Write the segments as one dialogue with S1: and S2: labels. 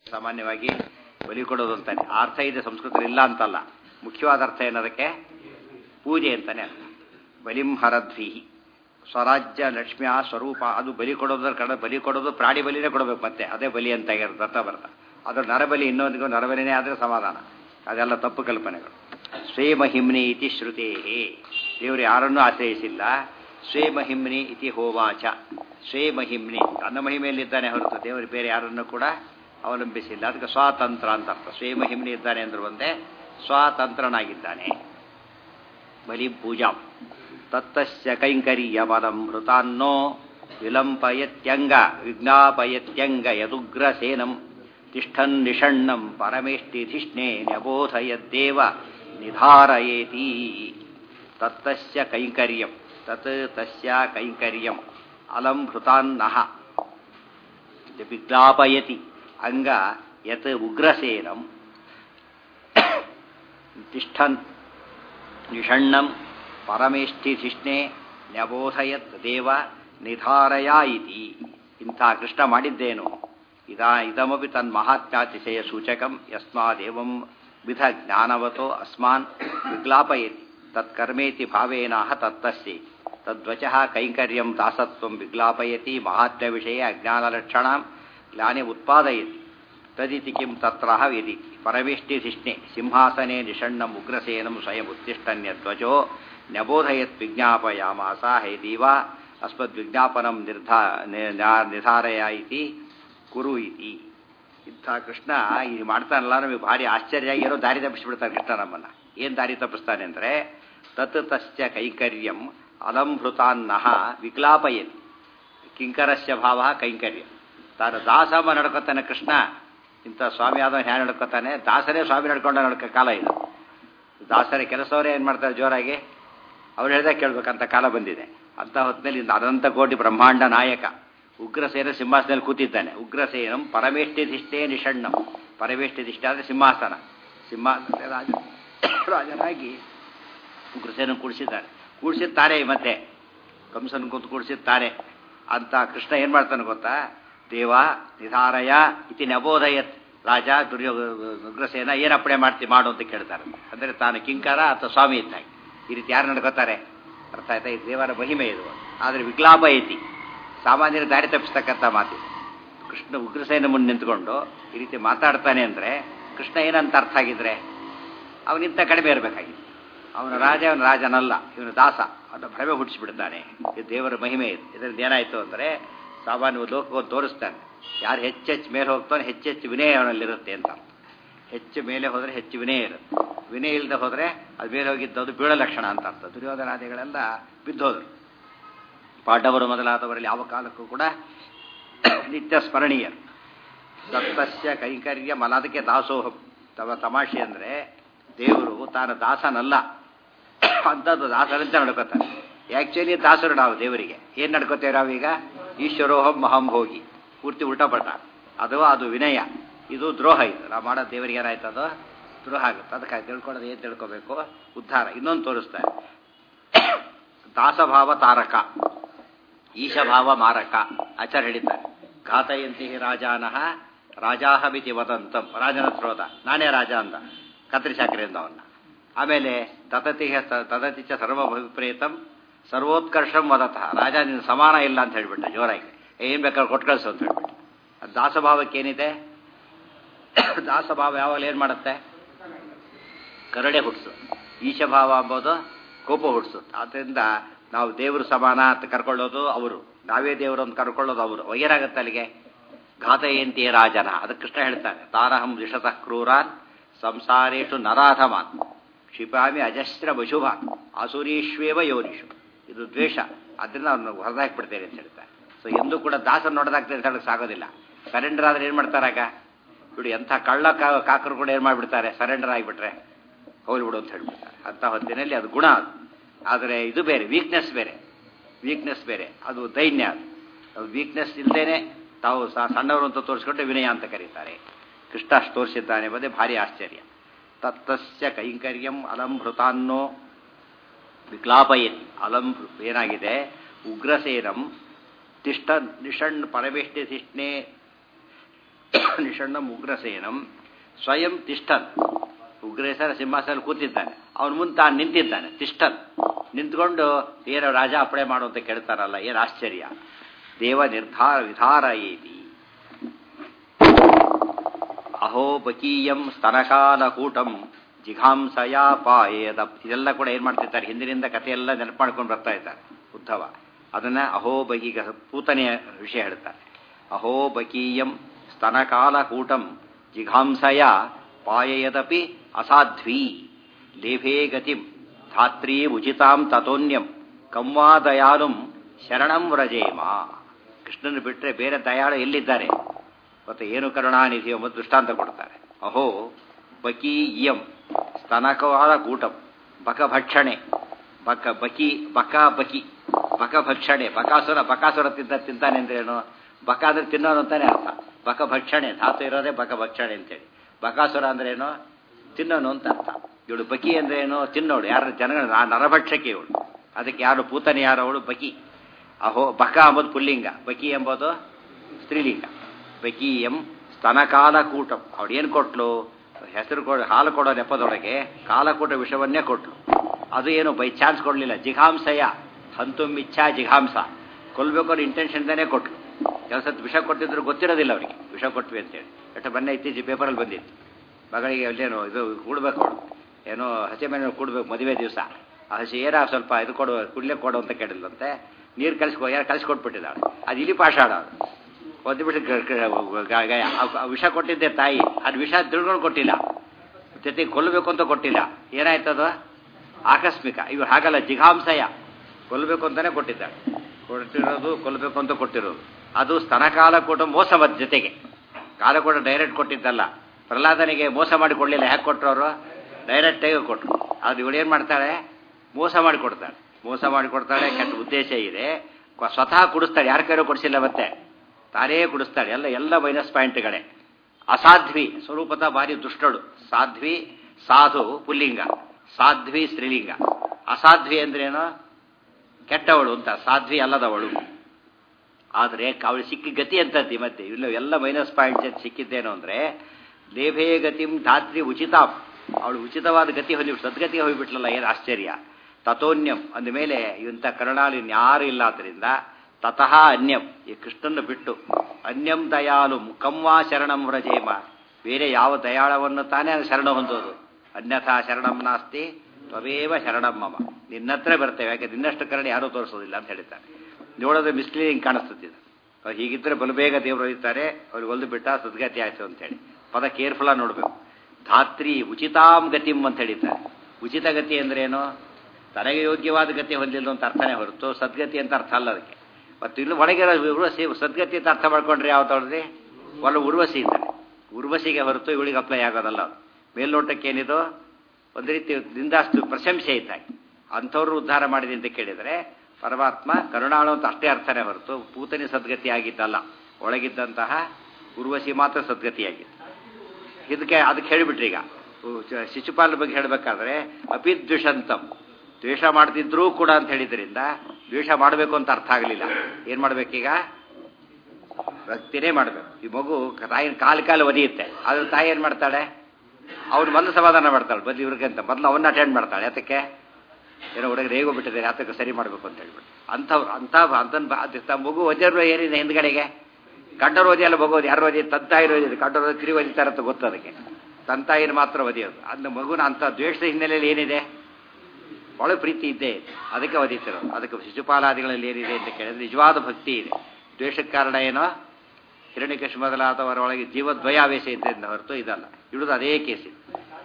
S1: ಸಾಮಾನ್ಯವಾಗಿ ಬಲಿ ಕೊಡೋದು ಅಂತಾನೆ ಆ ಅರ್ಥ ಇದೆ ಸಂಸ್ಕೃತ ಇಲ್ಲ ಅಂತಲ್ಲ ಮುಖ್ಯವಾದ ಅರ್ಥ ಏನದಕ್ಕೆ ಪೂಜೆ ಅಂತಾನೆ ಅರ್ಥ ಬಲಿಂ ಹರದ್ವಿ ಸ್ವರಾಜ್ಯ ಲಕ್ಷ್ಮಿಯ ಸ್ವರೂಪ ಅದು ಬಲಿ ಕೊಡೋದ್ರ ಕಡೆ ಬಲಿ ಕೊಡೋದು ಪ್ರಾಣಿ ಬಲಿನೇ ಕೊಡಬೇಕು ಮತ್ತೆ ಅದೇ ಬಲಿ ಅಂತ ಅರ್ಥ ಬರ್ತ ಅದ್ರ ನರಬಲಿ ಇನ್ನೊಂದಿಗೂ ನರಬಲಿನೇ ಆದರೆ ಸಮಾಧಾನ ಅದೆಲ್ಲ ತಪ್ಪು ಕಲ್ಪನೆಗಳು ಸ್ವೇ ಮಹಿಮ್ನಿ ಇತಿ ಶ್ರುತೇ ದೇವರು ಯಾರನ್ನೂ ಆಶ್ರಯಿಸಿಲ್ಲ ಸ್ವೇ ಮಹಿಮ್ನಿ ಇತಿ ಹೋವಾಚ ಸ್ವೇ ಮಹಿಮ್ನಿ ತನ್ನ ಮಹಿಮೆಯಲ್ಲಿದ್ದಾನೆ ಹೊರತು ದೇವರು ಬೇರೆ ಯಾರನ್ನು ಕೂಡ ಅವಲಂಬಿಸಿಲ್ಲ ಅದಕ್ಕೆ ಸ್ವಾತಂತ್ರ್ಯ ಅಂತ ಅರ್ಥ ಸ್ವೇ ಮಹಿಮ್ನಿ ಇದ್ದಾನೆ ಅಂದ್ರೆ ಒಂದೇ ಸ್ವಾತಂತ್ರನಾಗಿದ್ದಾನೆ ಬಲಿ ಪೂಜಾ ತತ್ತಸ್ಯ ಕೈಂಕರ್ಯ ಪದಂ ಹೃತಾನ್ನೋ ವಿಲಂಪಯತ್ಯಂಗ ವಿಜ್ಞಾಪಯತ್ಯಂಗ ಯದುಗ್ರಸೇನಂ ತಿಷ್ಠನ್ ನಿಷಣ್ಣಂ ಪರಮೇಷ್ಟಿಧಿಷ್ಣೆ ನ್ಯಬೋಧಯದ್ದೇವ ನಿಧಾರಯೇತಿ ತತ್ತಸ್ಯ ಕೈಂಕರ್ಯಂ ತತ್ ತಸ್ಯ ಕೈಂಕರ್ಯಂ ಅಲಂ ಹೃತಾನ್ನಃ ವಿಜ್ಞಾಪಯತಿ ಅಂಗ ಯತ್ ಉಗ್ರಸೇನಂ ತಿಷ್ಠನ್ ನಿಷಣ್ಣಂ ಪರಮೇಷ್ಠಿಧಿಷ್ಣೆ ನ್ಯಬೋಧಯತ್ ದೇವ ನಿಧಾರಯ ಇತಿ ಇಂಥ ಕೃಷ್ಣ ಮಾಡಿದ್ದೇನು ಇದಾ ಇದಮಪಿ ತನ್ಮಹಾತ್ಮ್ಯಾತಿಶಯ ಸೂಚಕಂ ಯಸ್ಮಾದೇವಂ ವಿಧ ಜ್ಞಾನವತೋ ಅಸ್ಮಾನ್ ವಿಗ್ಲಾಪಯತಿ ತತ್ಕರ್ಮೇತಿ ಭಾವೇನಾಹ ತತ್ತಸ್ಯೆ ತದ್ವಚಃ ಕೈಂಕರ್ಯಂ ದಾಸತ್ವಂ ವಿಗ್ಲಾಪಯತಿ ಮಹಾತ್ಮ್ಯ ವಿಷಯ ಅಜ್ಞಾನಲಕ್ಷಣಾಂ ಗ್ಲಾನಿ ಉತ್ಪಾದಯತಿ ತದಿತಿ ಕಿಂ ತತ್ರಹ ಯದಿ ಪರಮೇಷ್ಟಿಧಿಷ್ಣೆ ಸಿಂಹಾಸನೆ ನಿಷಣ್ಣಂ ಉಗ್ರಸೇನಂ ಸ್ವಯಂ ಉತ್ತಿಷ್ಟನ್ಯಧ್ವಜೋ ನ್ಯಬೋಧಯತ್ ವಿಜ್ಞಾಪಯಾಮಾಸ ಹೇದೀವ ಅಸ್ಮದ್ವಿಜ್ಞಾಪನಂ ನಿರ್ಧಾ ನಿಧಾರಯ ಇತಿ ಕುರು ಇತಿ ಇಂಥ ಕೃಷ್ಣ ಇದು ಮಾಡ್ತಾನಲ್ಲ ನಮಗೆ ಭಾರಿ ಆಶ್ಚರ್ಯ ಏನೋ ದಾರಿ ತಪ್ಪಿಸ್ಬಿಡ್ತಾನೆ ಕೃಷ್ಣ ನಮ್ಮನ್ನ ಏನು ದಾರಿ ತಪ್ಪಿಸ್ತಾನೆ ಅಂದರೆ ತತ್ ತಸ್ಯ ಕೈಂಕರ್ಯಂ ಅಲಂಭೃತಾನ್ನಃ ವಿಕ್ಲಾಪಯತಿ ಕಿಂಕರಸ್ಯ ಭಾವ ಕೈಂಕರ್ಯ ತಾನು ದಾಸಮ್ಮ ನಡ್ಕೊತಾನೆ ಕೃಷ್ಣ ಇಂಥ ಸ್ವಾಮಿ ಆದವನು ಹ್ಯಾ ನಡ್ಕೊತಾನೆ ದಾಸರೇ ಸ್ವಾಮಿ ನಡ್ಕೊಂಡ ನಡ್ಕೋ ಕಾಲ ಇದು ದಾಸರೇ ಕೆಲಸವರೇ ಏನು ಮಾಡ್ತಾರೆ ಜೋರಾಗಿ ಅವ್ರು ಹೇಳ್ದಾಗ ಕೇಳ್ಬೇಕಂತ ಕಾಲ ಬಂದಿದೆ ಅಂತ ಹೊತ್ತಿನಲ್ಲಿ ಅನಂತ ಕೋಟಿ ಬ್ರಹ್ಮಾಂಡ ನಾಯಕ ಉಗ್ರಸೇನ ಸಿಂಹಾಸನದಲ್ಲಿ ಕೂತಿದ್ದಾನೆ ಉಗ್ರಸೇನಂ ಪರಮೇಷ್ಠಿಧಿಷ್ಠೇ ನಿಷಣ್ಣಂ ಪರಮೇಷ್ಠಿಧಿಷ್ಠ ಅಂದರೆ ಸಿಂಹಾಸನ ಸಿಂಹಾಸನ ರಾಜ ರಾಜನಾಗಿ ಉಗ್ರಸೇನ ಕೂಡಿಸಿದ್ದಾನೆ ಕೂಡಿಸಿದ್ದಾರೆ ಮತ್ತೆ ಕಂಸನ ಕೂತು ಕೂಡಿಸಿದ್ದಾರೆ ಅಂತ ಕೃಷ್ಣ ಏನು ಮಾಡ್ತಾನೆ ಗೊತ್ತಾ ದೇವ ನಿಧಾರಯ ಇತಿ ನಬೋಧಯತ್ ರಾಜ ದುರ್ಯೋ ಉಗ್ರಸೇನ ಏನು ಅಪ್ಪಣೆ ಮಾಡ್ತಿ ಮಾಡು ಅಂತ ಕೇಳ್ತಾರೆ ಅಂದರೆ ತಾನು ಕಿಂಕಾರ ಅಥವಾ ಸ್ವಾಮಿ ಇದ್ದಾಗ ಈ ರೀತಿ ಯಾರು ನಡ್ಕೋತಾರೆ ಅರ್ಥ ಆಯ್ತಾ ಇದು ದೇವರ ಮಹಿಮೆ ಇದು ಆದರೆ ವಿಗ್ಲಾಪ ಐತಿ ಸಾಮಾನ್ಯರ ದಾರಿ ತಪ್ಪಿಸ್ತಕ್ಕಂಥ ಮಾತು ಕೃಷ್ಣ ಉಗ್ರಸೇನ ಮುಂದೆ ನಿಂತ್ಕೊಂಡು ಈ ರೀತಿ ಮಾತಾಡ್ತಾನೆ ಅಂದರೆ ಕೃಷ್ಣ ಏನಂತ ಅರ್ಥ ಆಗಿದ್ರೆ ಅವನಿಂತ ಕಡಿಮೆ ಇರಬೇಕಾಗಿತ್ತು ಅವನ ರಾಜ ಅವನ ರಾಜನಲ್ಲ ಇವನು ದಾಸ ಅಂತ ಭ್ರಮೆ ಹುಟ್ಟಿಸ್ಬಿಡ್ತಾನೆ ಇದು ದೇವರ ಮಹಿಮೆ ಇದು ಇದರಿಂದ ಏನಾಯಿತು ಅಂದರೆ ಸಾಮಾನ್ಯ ಲೋಕವನ್ನು ತೋರಿಸ್ತಾನೆ ಯಾರು ಹೆಚ್ಚೆಚ್ಚು ಮೇಲೆ ಹೋಗ್ತಾನೆ ಹೆಚ್ಚೆಚ್ಚು ವಿನಯ ಅವನಲ್ಲಿರುತ್ತೆ ಅಂತ ಹೆಚ್ಚು ಮೇಲೆ ಹೋದರೆ ಹೆಚ್ಚು ವಿನಯ ಇರುತ್ತೆ ವಿನಯ ಇಲ್ಲದೆ ಹೋದರೆ ಅದು ಮೇಲೆ ಹೋಗಿದ್ದದು ಬೀಳ ಲಕ್ಷಣ ಅಂತ ಅರ್ಥ ದುರ್ಯೋಧನಾದಿಗಳೆಲ್ಲ ಬಿದ್ದೋದ್ರು ಪಾಂಡವರು ಮೊದಲಾದವರಲ್ಲಿ ಯಾವ ಕಾಲಕ್ಕೂ ಕೂಡ ನಿತ್ಯ ಸ್ಮರಣೀಯರು ದತ್ತಸ್ಯ ಕೈಂಕರ್ಯ ಮಲದಕ್ಕೆ ದಾಸೋಹಂ ತವ ತಮಾಷೆ ಅಂದರೆ ದೇವರು ತಾನು ದಾಸನಲ್ಲ ಅಂಥದ್ದು ದಾಸರಂತೆ ನಡ್ಕೋತಾನೆ ಆ್ಯಕ್ಚುಲಿ ದಾಸರು ನಾವು ದೇವರಿಗೆ ಏನು ನಡ್ಕೋತೇವೆ ನಾವೀಗ ಈಶ್ವರೋಹಂ ಮಹಂ ಹೋಗಿ ಪೂರ್ತಿ ಉಲ್ಟಪಟ ಅದು ಅದು ವಿನಯ ಇದು ದ್ರೋಹ ಇದು ನಾವು ಮಾಡೋ ದೇವರಿಗೆ ಏನಾಯ್ತು ಅದು ದ್ರೋಹ ಆಗುತ್ತೆ ಅದಕ್ಕೆ ತಿಳ್ಕೊಳ್ಳೋದು ಏನು ತಿಳ್ಕೋಬೇಕು ಉದ್ಧಾರ ಇನ್ನೊಂದು ತೋರಿಸ್ತಾರೆ ದಾಸಭಾವ ತಾರಕ ಈಶಭಾವ ಮಾರಕ ಆಚಾರ್ಯ ಹೇಳಿದ್ದಾರೆ ಘಾತಯಂತಿ ರಾಜಾನಃ ರಾಜಾಹಮಿತಿ ವದಂತಂ ರಾಜನ ಹತ್ರ ನಾನೇ ರಾಜ ಅಂದ ಕತ್ರಿ ಶಾಕ್ರಿಯಿಂದ ಅವನ್ನ ಆಮೇಲೆ ತತತಿ ತದತಿ ಚ ಸರ್ವಭಿಪ್ರೇತಂ ಸರ್ವೋತ್ಕರ್ಷಂ ವದತಃ ರಾಜ ನಿನ್ನ ಸಮಾನ ಇಲ್ಲ ಅಂತ ಹೇಳ್ಬಿಟ್ಟ ಜೋರಾಗಿ ಏನು ಬೇಕಾದ್ರೆ ಕೊಟ್ಟು ಕಳಿಸು ಅಂತ ಹೇಳ್ಬಿಟ್ಟು ಅದು ದಾಸಭಾವಕ್ಕೇನಿದೆ ದಾಸಭಾವ ಯಾವಾಗಲೂ ಏನು ಮಾಡುತ್ತೆ ಕರಡೆ ಹುಟ್ಟಿಸು ಈಶಭಾವ ಅಂಬೋದು ಕೋಪ ಹುಟ್ಟಿಸು ಆದ್ದರಿಂದ ನಾವು ದೇವರು ಸಮಾನ ಅಂತ ಕರ್ಕೊಳ್ಳೋದು ಅವರು ನಾವೇ ದೇವರು ಅಂತ ಕರ್ಕೊಳ್ಳೋದು ಅವರು ಏನಾಗುತ್ತೆ ಅಲ್ಲಿಗೆ ಘಾತಯಂತಿಯ ರಾಜನ ಅದಕ್ಕೆ ಕೃಷ್ಣ ಹೇಳ್ತಾನೆ ತಾರಹಂ ದಿಶತಃ ಕ್ರೂರಾನ್ ಸಂಸಾರೇಟು ನರಾಧಮಾನ್ ಕ್ಷಿಪಾಮಿ ಅಜಸ್ರ ಬಶುಭಾನ್ ಅಸುರೀಶ್ವೇವ ಯೋನಿಷು ಇದು ದ್ವೇಷ ಅದರಿಂದ ಅವ್ರನ್ನ ಹೊರದಾಕ್ಬಿಡ್ತೇನೆ ಅಂತ ಹೇಳ್ತಾರೆ ಸೊ ಎಂದೂ ಕೂಡ ದಾಸನ ನೋಡದಾಗ್ತದೆ ಅಂತ ಹೇಳಕ್ಕೆ ಸಾಗೋದಿಲ್ಲ ಸರೆಂಡರ್ ಆದ್ರೆ ಏನು ಮಾಡ್ತಾರಾಗ ನೋಡಿ ಎಂಥ ಕಳ್ಳ ಕಾಕರು ಕೂಡ ಏನು ಮಾಡಿಬಿಡ್ತಾರೆ ಸರೆಂಡರ್ ಆಗಿಬಿಟ್ರೆ ಹೋಗ್ಬಿಡು ಅಂತ ಹೇಳ್ಬಿಡ್ತಾರೆ ಅಂಥ ಹೊತ್ತಿನಲ್ಲಿ ಅದು ಗುಣ ಅದು ಆದರೆ ಇದು ಬೇರೆ ವೀಕ್ನೆಸ್ ಬೇರೆ ವೀಕ್ನೆಸ್ ಬೇರೆ ಅದು ದೈನ್ಯ ಅದು ಅದು ವೀಕ್ನೆಸ್ ಇಲ್ಲದೇನೆ ತಾವು ಸಣ್ಣವರು ಅಂತ ತೋರಿಸ್ಕೊಂಡ್ರೆ ವಿನಯ ಅಂತ ಕರೀತಾರೆ ಕೃಷ್ಣ ಅಷ್ಟು ತೋರಿಸಿದ್ದಾನೆ ಬಂದೆ ಭಾರಿ ಆಶ್ಚರ್ಯ ತತ್ತಸ್ಯ ಕೈಂಕರ್ಯಂ ಅಲಂಭೃತಾನ್ನೋ ವಿಕ್ಲಾಪಯತಿ ಅಲಂ ಏನಾಗಿದೆ ಉಗ್ರಸೇನಂ ತಿಷ್ಠ ನಿಷಣ್ ಪರಮೇಷ್ಠಿ ತಿಷ್ಣೆ ನಿಷಣ್ಣಂ ಉಗ್ರಸೇನಂ ಸ್ವಯಂ ತಿಷ್ಠನ್ ಉಗ್ರೇಸರ ಸಿಂಹಾಸನ ಕೂತಿದ್ದಾನೆ ಅವನು ಮುಂದೆ ತಾನು ನಿಂತಿದ್ದಾನೆ ತಿಷ್ಠನ್ ನಿಂತ್ಕೊಂಡು ಏನೋ ರಾಜ ಅಪ್ಪಣೆ ಮಾಡು ಅಂತ ಕೇಳ್ತಾರಲ್ಲ ಏನು ಆಶ್ಚರ್ಯ ದೇವ ನಿರ್ಧಾರ ವಿಧಾರ ಏತಿ ಅಹೋ ಬಕೀಯಂ ಸ್ತನಕಾಲಕೂಟಂ ಜಿಘಾಂಸಯಾ ಪಾಯೇದ ಇದೆಲ್ಲ ಕೂಡ ಏನು ಮಾಡ್ತಿರ್ತಾರೆ ಹಿಂದಿನಿಂದ ಕಥೆಯೆಲ್ಲ ನೆನಪು ಮಾಡ್ಕೊಂಡು ಬರ್ತಾ ಇದ್ದಾರೆ ಉದ್ಧವ ಅದನ್ನ ಅಹೋ ಬಕೀಗ ಪೂತನೆಯ ವಿಷಯ ಹೇಳ್ತಾರೆ ಅಹೋ ಬಕೀಯಂ ಸ್ತನಕಾಲಕೂಟಂ ಜಿಘಾಂಸಯ ಪಾಯಯದಪಿ ಅಸಾಧ್ವಿ ಲೇಭೇ ಗತಿಂ ಧಾತ್ರೀ ಉಚಿತಾಂ ತಥೋನ್ಯಂ ಕಮ್ವಾ ದಯಾಳುಂ ಶರಣಂ ವ್ರಜೇಮ ಕೃಷ್ಣನ ಬಿಟ್ಟರೆ ಬೇರೆ ದಯಾಳು ಎಲ್ಲಿದ್ದಾರೆ ಮತ್ತು ಏನು ಕರುಣಾನಿಧಿ ಎಂಬ ದೃಷ್ಟಾಂತ ಕೊಡ್ತಾರೆ ಅಹೋ ಬಕಿ ಇಯಂ ಸ್ತನಕವಾದ ಕೂಟಂ ಬಕಭಕ್ಷಣೆ ಬಕ ಬಕಿ ಬಕ ಬಕಿ ಬಕಭಕ್ಷಣೆ ಬಕಾಸುರ ಬಕಾಸುರ ತಿಂತ ತಿಂತಾನೆ ಅಂದ್ರೇನು ಬಕ ಅಂದ್ರೆ ತಿನ್ನೋನು ಅಂತಾನೆ ಅರ್ಥ ಬಕಭಕ್ಷಣೆ ಧಾತು ಇರೋದೇ ಬಕಭಕ್ಷಣೆ ಅಂತೇಳಿ ಬಕಾಸುರ ಅಂದ್ರೇನು ತಿನ್ನೋನು ಅಂತ ಅರ್ಥ ಇವಳು ಬಕಿ ಅಂದ್ರೆ ಏನು ತಿನ್ನೋಳು ಯಾರು ಜನಗಳ ನರಭಕ್ಷಕಿ ಇವಳು ಅದಕ್ಕೆ ಯಾರು ಪೂತನೆ ಯಾರು ಅವಳು ಬಕಿ ಅಹೋ ಬಕ ಎಂಬುದು ಪುಲ್ಲಿಂಗ ಬಕಿ ಎಂಬುದು ಸ್ತ್ರೀಲಿಂಗ ಬಕಿ ಎಂ ಸ್ತನಕಾಲಕೂಟಂ ಅವಳು ಏನು ಕೊಟ್ಲು ಹೆಸರು ಕೊಡ ಹಾಲು ಕೊಡೋ ನೆಪದೊಳಗೆ ಕಾಲಕೂಟ ವಿಷವನ್ನೇ ಕೊಟ್ಲು ಅದು ಏನು ಬೈ ಚಾನ್ಸ್ ಕೊಡಲಿಲ್ಲ ಜಿಘಾಂಸಯ ಹಂತುಮಿಚ್ಛಾ ಜಿಘಾಂಸ ಕೊಲ್ಬೇಕು ಅನ್ನೋ ಇಂಟೆನ್ಷನ್ದಾನೇ ಕೊಟ್ಲು ಕೆಲಸ ವಿಷ ಕೊಟ್ಟಿದ್ರು ಗೊತ್ತಿರೋದಿಲ್ಲ ಅವರಿಗೆ ವಿಷ ಕೊಟ್ವಿ ಅಂತೇಳಿ ಎಷ್ಟು ಮೊನ್ನೆ ಇತ್ತೀಚೆಗೆ ಪೇಪರಲ್ಲಿ ಬಂದಿತ್ತು ಮಗಳಿಗೆ ಅಲ್ಲೇನು ಇದು ಕೂಡ್ಬೇಕು ಅವಳು ಏನೋ ಹಸಿ ಮನೆ ಕೂಡ್ಬೇಕು ಮದುವೆ ದಿವಸ ಆ ಹಸಿ ಏನ ಸ್ವಲ್ಪ ಇದು ಕೊಡು ಕುಡ್ಲಿಕ್ಕೆ ಕೊಡು ಅಂತ ಕೇಳಿಲ್ಲಂತೆ ನೀರು ಕಲಿಸ್ಕೊ ಯಾರು ಕಲಿಸ್ಕೊಟ್ಬಿಟ್ಟಿದ್ದಾಳೆ ಅದು ಇಲ್ಲಿ ಪಾಷಾಣ ಅದು ಒಂದು ಬಿಟ್ಟು ವಿಷ ಕೊಟ್ಟಿದ್ದೆ ತಾಯಿ ಅದು ವಿಷ ತಿಳ್ಕೊಂಡು ಕೊಟ್ಟಿಲ್ಲ ಜೊತೆಗೆ ಕೊಲ್ಲಬೇಕು ಅಂತ ಕೊಟ್ಟಿಲ್ಲ ಏನಾಯ್ತದು ಆಕಸ್ಮಿಕ ಇವ್ರು ಹಾಗಲ್ಲ ಜಿಘಾಂಸಯ ಕೊಲ್ಲಬೇಕು ಅಂತಾನೆ ಕೊಟ್ಟಿದ್ದಾಳೆ ಕೊಟ್ಟಿರೋದು ಕೊಲ್ಲಬೇಕು ಅಂತ ಕೊಟ್ಟಿರೋದು ಅದು ಸ್ತನಕಾಲ ಕೊಟ್ಟು ಮೋಸ ಮತ್ ಜೊತೆಗೆ ಕಾಲಕೂಟ ಡೈರೆಕ್ಟ್ ಕೊಟ್ಟಿದ್ದಲ್ಲ ಪ್ರಹ್ಲಾದನಿಗೆ ಮೋಸ ಮಾಡಿ ಕೊಡಲಿಲ್ಲ ಯಾಕೆ ಕೊಟ್ಟರು ಅವರು ಡೈರೆಕ್ಟಾಗಿ ಕೊಟ್ಟರು ಅದು ಇವಳು ಏನು ಮಾಡ್ತಾಳೆ ಮೋಸ ಮಾಡಿ ಕೊಡ್ತಾಳೆ ಮೋಸ ಮಾಡಿ ಕೊಡ್ತಾಳೆ ಕೆಟ್ಟ ಉದ್ದೇಶ ಇದೆ ಸ್ವತಃ ಕುಡಿಸ್ತಾಳೆ ಯಾರ ಕೈರೋ ಕೊಡಿಸಿಲ್ಲ ಮತ್ತೆ ತಾನೇ ಕುಡಿಸ್ತಾಳೆ ಎಲ್ಲ ಎಲ್ಲ ಮೈನಸ್ ಪಾಯಿಂಟ್ಗಳೇ ಅಸಾಧ್ವಿ ಸ್ವರೂಪದ ಭಾರಿ ದುಷ್ಟಳು ಸಾಧ್ವಿ ಸಾಧು ಪುಲ್ಲಿಂಗ ಸಾಧ್ವಿ ಸ್ತ್ರೀಲಿಂಗ ಅಸಾಧ್ವಿ ಅಂದ್ರೇನು ಕೆಟ್ಟವಳು ಅಂತ ಸಾಧ್ವಿ ಅಲ್ಲದವಳು ಆದರೆ ಅವಳು ಸಿಕ್ಕಿ ಗತಿ ಅಂತಂತಿ ಮತ್ತೆ ಇಲ್ಲ ಎಲ್ಲ ಮೈನಸ್ ಪಾಯಿಂಟ್ ಸಿಕ್ಕಿದ್ದೇನು ಅಂದರೆ ಲೇಭೇ ಗತಿಂ ಧಾತ್ರಿ ಉಚಿತ ಅವಳು ಉಚಿತವಾದ ಗತಿ ಹೊಂದಿ ಸದ್ಗತಿ ಹೋಗಿಬಿಟ್ಲಲ್ಲ ಏನು ಆಶ್ಚರ್ಯ ತಥೋನ್ಯಂ ಅಂದಮೇಲೆ ಇಂಥ ಕರುಣಾಲು ಇನ್ಯಾರು ಇಲ್ಲ ಆದ್ದರಿಂದ ತತಃ ಅನ್ಯಂ ಈ ಕೃಷ್ಣನ ಬಿಟ್ಟು ಅನ್ಯಂ ದಯಾಲು ಮುಖಂವಾ ಶರಣಂ ವ್ರಜೇಮ ಬೇರೆ ಯಾವ ದಯಾಳವನ್ನು ತಾನೇ ಶರಣ ಹೊಂದೋದು ಅನ್ಯಥಾ ಶರಣಂ ನಾಸ್ತಿ ತ್ವಮೇವ ಶರಣಂ ಮಮ ನಿನ್ನತ್ರ ಬರ್ತೇವೆ ಯಾಕೆ ನಿನ್ನಷ್ಟು ಕರುಣೆ ಯಾರೂ ತೋರಿಸೋದಿಲ್ಲ ಅಂತ ಹೇಳ್ತಾರೆ ನೋಡೋದು ಮಿಸ್ಲೀಡಿಂಗ್ ಕಾಣಿಸ್ತದೆ ಅವ್ರು ಹೀಗಿದ್ರೆ ಬಲು ಬೇಗ ದೇವರು ಇರ್ತಾರೆ ಅವ್ರಿಗೆ ಒಲ್ದು ಬಿಟ್ಟ ಸದ್ಗತಿ ಆಯ್ತು ಅಂತೇಳಿ ಪದ ಕೇರ್ಫುಲ್ಲಾಗಿ ನೋಡಬೇಕು ಧಾತ್ರಿ ಉಚಿತಾಂ ಗತಿಂ ಅಂತ ಹೇಳಿದ್ದಾರೆ ಉಚಿತ ಗತಿ ಅಂದ್ರೇನು ತನಗೆ ಯೋಗ್ಯವಾದ ಗತಿ ಹೊಂದಿಲ್ಲ ಅಂತ ಅರ್ಥನೇ ಹೊರತು ಸದ್ಗತಿ ಅಂತ ಅರ್ಥ ಅಲ್ಲ ಅದಕ್ಕೆ ಮತ್ತು ಇಲ್ಲಿ ಒಳಗಿರೋ ಉರ್ವಶಿ ಸದ್ಗತಿ ಅಂತ ಅರ್ಥ ಮಾಡ್ಕೊಂಡ್ರೆ ಯಾವ ತೊಡ್ರಿ ಒಳ್ಳೆ ಉರ್ವಶಿ ಇದ್ದಾರೆ ಉರ್ವಶಿಗೆ ಹೊರತು ಇವಳಿಗೆ ಅಪ್ಲೈ ಆಗೋದಲ್ಲ ಅದು ಮೇಲ್ನೋಟಕ್ಕೇನಿದು ಒಂದು ರೀತಿ ನಿಂದಾಸ್ತು ಪ್ರಶಂಸೆ ಇದ್ದಾಗ ಅಂಥವ್ರು ಉದ್ಧಾರ ಮಾಡಿದೆ ಅಂತ ಕೇಳಿದರೆ ಪರಮಾತ್ಮ ಕರುಣಾಳು ಅಂತ ಅಷ್ಟೇ ಅರ್ಥನೇ ಹೊರತು ಪೂತನಿ ಸದ್ಗತಿ ಆಗಿದ್ದಲ್ಲ ಒಳಗಿದ್ದಂತಹ ಉರ್ವಶಿ ಮಾತ್ರ ಸದ್ಗತಿಯಾಗಿತ್ತು ಇದಕ್ಕೆ ಅದಕ್ಕೆ ಹೇಳಿಬಿಟ್ರಿ ಈಗ ಶಿಶುಪಾಲ ಬಗ್ಗೆ ಹೇಳಬೇಕಾದ್ರೆ ಅಪಿದ್ವಿಷಂತಂ ದ್ವೇಷ ಮಾಡ್ತಿದ್ರೂ ಕೂಡ ಅಂತ ಹೇಳಿದ್ರಿಂದ ದ್ವೇಷ ಮಾಡಬೇಕು ಅಂತ ಅರ್ಥ ಆಗಲಿಲ್ಲ ಏನು ಮಾಡ್ಬೇಕೀಗ ಭಕ್ತಿನೇ ಮಾಡಬೇಕು ಈ ಮಗು ತಾಯಿನ ಕಾಲು ಕಾಲು ಒದಿಯುತ್ತೆ ಆದ್ರೆ ತಾಯಿ ಏನು ಮಾಡ್ತಾಳೆ ಅವ್ನು ಮೊದಲು ಸಮಾಧಾನ ಮಾಡ್ತಾಳೆ ಬದಲು ಇವ್ರಿಗಂತ ಮೊದಲು ಅವನ್ನ ಅಟೆಂಡ್ ಮಾಡ್ತಾಳೆ ಯಾತಕ್ಕೆ ಏನೋ ಹುಡುಗರು ಹೇಗೋ ಬಿಟ್ಟಿದ್ದಾರೆ ಯಾತಕ್ಕೆ ಸರಿ ಮಾಡಬೇಕು ಅಂತ ಹೇಳ್ಬಿಟ್ಟು ಅಂಥವ್ರು ಅಂಥ ಅಂತನ ಮಗು ಒದ್ಯರು ಏನಿದೆ ಹಿಂದ್ಗಡೆಗೆ ಗಂಡರು ಓದಿ ಅಲ್ಲ ಬಗೋದು ಯಾರು ಓದಿ ತಂತಾಯಿರು ಓದಿದ್ದು ಗಂಡರು ಓದಿ ತಿರುಗಿ ಓದಿತಾರೆ ಅಂತ ಗೊತ್ತು ಅದಕ್ಕೆ ತಂತಾಯಿನ ಮಾತ್ರ ಓದಿಯೋದು ಅದನ್ನ ಮಗುನ ಅಂಥ ದ್ವೇಷದ ಹಿನ್ನೆಲೆಯಲ್ಲಿ ಏನಿದೆ ಒಳ ಪ್ರೀತಿ ಇದ್ದೇ ಇದೆ ಅದಕ್ಕೆ ಓದಿತಿರೋದು ಅದಕ್ಕೆ ಶಿಶುಪಾಲಾದಿಗಳಲ್ಲಿ ಏನಿದೆ ಅಂತ ಕೇಳಿದ್ರೆ ನಿಜವಾದ ಭಕ್ತಿ ಇದೆ ದ್ವೇಷಕ್ಕೆ ಕಾರಣ ಏನೋ ಹಿರಣ್ಯಕೃಷ್ಣ ಮೊದಲಾದವರ ಒಳಗೆ ಜೀವದ್ವಯಾವೇಶ ಇದ್ದರಿಂದ ಹೊರತು ಇದಲ್ಲ ಇಳುದು ಅದೇ ಕೇಸ್ ಇದು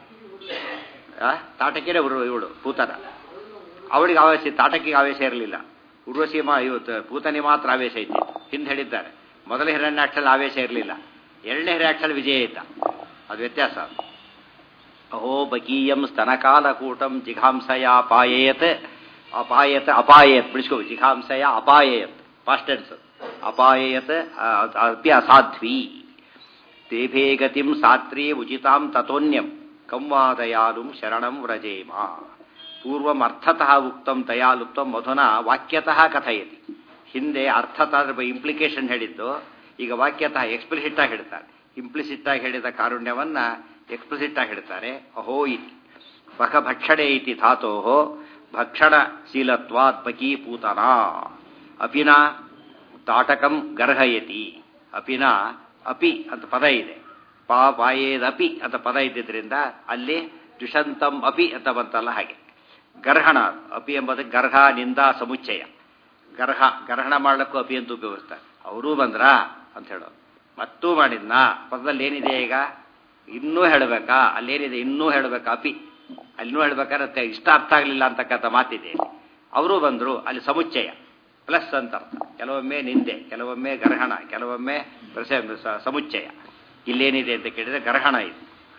S1: ತಾಟಕಿನೇ ಉರು ಇವಳು ಪೂತನ ಅವಳಿಗೆ ಆವೇಶ ತಾಟಕಿಗೆ ಆವೇಶ ಇರಲಿಲ್ಲ ಉರ್ವಶಿ ಮಾ ಇವತ್ತು ಪೂತನಿ ಮಾತ್ರ ಆವೇಶ ಇತ್ತು ಹಿಂದೆ ಹೇಳಿದ್ದಾರೆ ಮೊದಲ ಹಿರಣ್ಯಾಕ್ಷಲ್ ಆವೇಶ ಇರಲಿಲ್ಲ ಎರಡನೇ ಹಿರಣ್ಯಾಕ್ಷಲ್ ವಿಜಯ ಇದ್ದ ಅದು ವ್ಯತ್ಯಾಸ ಅಹೋ ಬಕೀಯಂ ಸ್ತನಕಾಲಕೂಟಂ ಜಿಘಾಂಸಯ ಅಪಾಯೇತ್ ಅಪಾಯತ್ ಅಪಾಯತ್ ಬಿಡಿಸ್ಕೋ ಜಿಘಾಂಸಯ ಅಪಾಯೇತ್ ಪಾಸ್ಟೆನ್ಸ್ ಅಪಾಯೇತ್ ಅಪಿ ಅಸಾಧ್ವಿ ತೇಭೇ ಗತಿಂ ಸಾತ್ರಿ ಉಚಿತಾಂ ತಥೋನ್ಯಂ ಕಂವಾದಯಾಲುಂ ಶರಣಂ ವ್ರಜೇಮ ಪೂರ್ವಂ ಅರ್ಥತಃ ಉಕ್ತಂ ದಯಾಲುತ್ವಂ ಮಧುನಾ ವಾಕ್ಯತಃ ಕಥಯತಿ ಹಿಂದೆ ಅರ್ಥತಃ ಇಂಪ್ಲಿಕೇಶನ್ ಹೇಳಿದ್ದು ಈಗ ವಾಕ್ಯತಃ ಎಕ್ಸ್ಪ್ಲಿಸಿಟ್ ಆಗಿ ಹೇಳ್ತಾರೆ ಇಂಪ್ಲಿಸಿಟ್ ಆಗಿ ಹೇಳಿದ ಕಾರುಣ್ಯವನ್ನ ಎಕ್ಸ್ಪ್ಲಿಸಿಟ್ ಆಗಿ ಹೇಳ್ತಾರೆ ಅಹೋ ಇತಿ ಬಕ ಭಕ್ಷಣೆ ಇತಿ ಧಾತೋ ಭಕ್ಷಣಶೀಲತ್ವಾತ್ ಬಕೀಪೂತನ ಅಪಿನ ತಾಟಕಂ ಗರ್ಹಯತಿ ಅಪಿನ ಅಪಿ ಅಂತ ಪದ ಇದೆ ಪಾ ಪಾಯೇದಪಿ ಅಂತ ಪದ ಇದ್ದಿದ್ರಿಂದ ಅಲ್ಲಿ ದ್ವಿಷಂತಂ ಅಪಿ ಅಂತ ಬಂತಲ್ಲ ಹಾಗೆ ಗರ್ಹಣ ಅಪಿ ಎಂಬುದು ಗರ್ಹ ನಿಂದ ಸಮುಚ್ಚಯ ಗರ್ಹ ಗರ್ಹಣ ಮಾಡ್ಲಿಕ್ಕೂ ಅಪಿ ಅಂತ ಉಪಯೋಗಿಸ್ತಾರೆ ಅವರೂ ಬಂದ್ರಾ ಅಂತ ಹೇಳೋದು ಮತ್ತೂ ಮಾಡಿದ್ನಾ ಪದದಲ್ಲಿ ಏನಿದೆ ಈಗ ಇನ್ನೂ ಹೇಳಬೇಕಾ ಅಲ್ಲೇನಿದೆ ಇನ್ನೂ ಹೇಳಬೇಕಾ ಅಪಿ ಅಲ್ಲಿನೂ ಹೇಳ್ಬೇಕಾದ್ರೆ ಇಷ್ಟ ಅರ್ಥ ಆಗಲಿಲ್ಲ ಅಂತಕ್ಕಂಥ ಮಾತಿದೆ ಅವರೂ ಬಂದರು ಅಲ್ಲಿ ಸಮುಚ್ಚಯ ಪ್ಲಸ್ ಅಂತ ಅರ್ಥ ಕೆಲವೊಮ್ಮೆ ನಿಂದೆ ಕೆಲವೊಮ್ಮೆ ಗರ್ಹಣ ಕೆಲವೊಮ್ಮೆ ಪ್ರಸ ಸಮುಚ್ಚಯ ಇಲ್ಲೇನಿದೆ ಅಂತ ಕೇಳಿದ್ರೆ ಗರ್ಹಣ ಇದೆ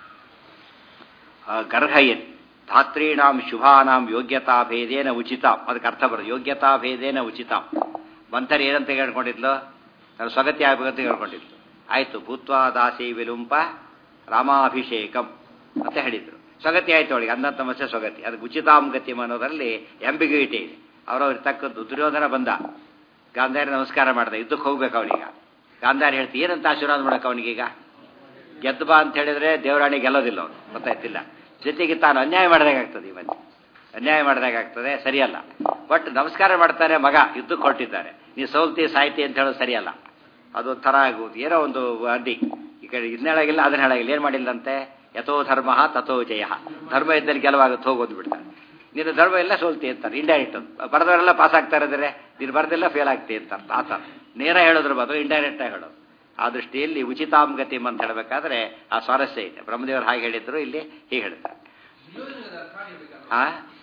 S1: ಗರ್ಹಯನ್ ಧಾತ್ರೀಣಾಂ ಶುಭಾನಾಂ ಯೋಗ್ಯತಾ ಭೇದೇನ ಉಚಿತ ಅದಕ್ಕೆ ಅರ್ಥ ಬರೋದು ಯೋಗ್ಯತಾ ಭೇದೇನ ಉಚಿತ ಮಂಥರಿ ಏನಂತ ಹೇಳ್ಕೊಂಡಿದ್ಲು ನಾನು ಸ್ವಗತಿ ಆಗಬೇಕಂತ ಹೇಳ್ಕೊಂಡಿದ್ಲು ಆಯ್ತು ಭೂತ್ವಾ ದಾಸಿ ವಿಲುಂಪ ರಾಮಾಭಿಷೇಕಂ ಅಂತ ಹೇಳಿದ್ರು ಸ್ವಗತಿ ಆಯ್ತು ಅವಳಿಗೆ ಅಂದಂತ ಮತ್ಸ್ಯ ಸ್ವಗತಿ ಅದಕ್ಕೆ ಉಚಿತಾಂ ಗತಿ ಅನ್ನೋದರಲ್ಲಿ ಎಂಬಿಗ್ಯೂಟಿ ಇದೆ ಅವರವ್ರ ತಕ್ಕದ್ದು ದುರ್ಯೋಧನ ಬಂದ ಗಾಂಧಾರಿ ನಮಸ್ಕಾರ ಮಾಡ್ದ ಯುದ್ಧಕ್ಕೆ ಹೋಗ್ಬೇಕು ಅವನಿಗ ಗಾಂಧಾರಿ ಹೇಳ್ತಿ ಏನಂತ ಆಶೀರ್ವಾದ ಮಾಡಕ್ಕೆ ಅವನಿಗೀಗ ಗೆದ್ದು ಬಾ ಅಂತ ಹೇಳಿದ್ರೆ ದೇವರಾಣಿ ಗೆಲ್ಲೋದಿಲ್ಲ ಅವನು ಗೊತ್ತಾಯ್ತಿಲ್ಲ ಜೊತೆಗೆ ತಾನು ಅನ್ಯಾಯ ಮಾಡಿದಾಗ್ತದೆ ಇವತ್ತು ಅನ್ಯಾಯ ಮಾಡಿದಾಗ್ತದೆ ಸರಿಯಲ್ಲ ಬಟ್ ನಮಸ್ಕಾರ ಮಾಡ್ತಾರೆ ಮಗ ಯುದ್ಧಕ್ಕೆ ಹೊರಟಿದ್ದಾರೆ ನೀವು ಸೋಲ್ತಿ ಸಾಯ್ತಿ ಅಂತ ಹೇಳೋದು ಸರಿಯಲ್ಲ ಅದು ಥರ ಆಗುವುದು ಏನೋ ಒಂದು ಅಡ್ಡಿ ಈ ಕಡೆ ಇದನ್ನ ಹೇಳಾಗಿಲ್ಲ ಅದನ್ನ ಹೇಳಾಗಿಲ್ಲ ಏನು ಮಾಡಿಲ್ಲಂತೆ ಯಥೋ ಧರ್ಮ ತಥೋ ಜಯ ಧರ್ಮ ಇದ್ದಲ್ಲಿ ಗೆಲುವಾಗುತ್ತೆ ಹೋಗೋದು ಬಿಡ್ತಾರೆ ನೀನು ಧರ್ಮ ಎಲ್ಲ ಸೋಲ್ತಿ ಅಂತಾರೆ ಇಂಡೈರೆಕ್ಟ್ ಬರೆದವರೆಲ್ಲ ಪಾಸ್ ಆಗ್ತಾ ಇದ್ದಾರೆ ನೀನು ಬರೆದಿಲ್ಲ ಫೇಲ್ ಆಗ್ತಿ ಅಂತ ಆ ಥರ ನೇರ ಹೇಳೋದ್ರ ಬದಲು ಇಂಡೈರೆಕ್ಟ್ ಆಗಿ ಹೇಳೋದು ಆ ದೃಷ್ಟಿಯಲ್ಲಿ ಉಚಿತಾಂಗತಿ ಅಂತ ಹೇಳಬೇಕಾದ್ರೆ ಆ ಸ್ವಾರಸ್ಯ ಇದೆ ಬ್ರಹ್ಮದೇವರು ಹಾಗೆ ಹೇಳಿದ್ರು ಇಲ್ಲಿ ಹೀಗೆ ಹೇಳ್ತಾರೆ ಆ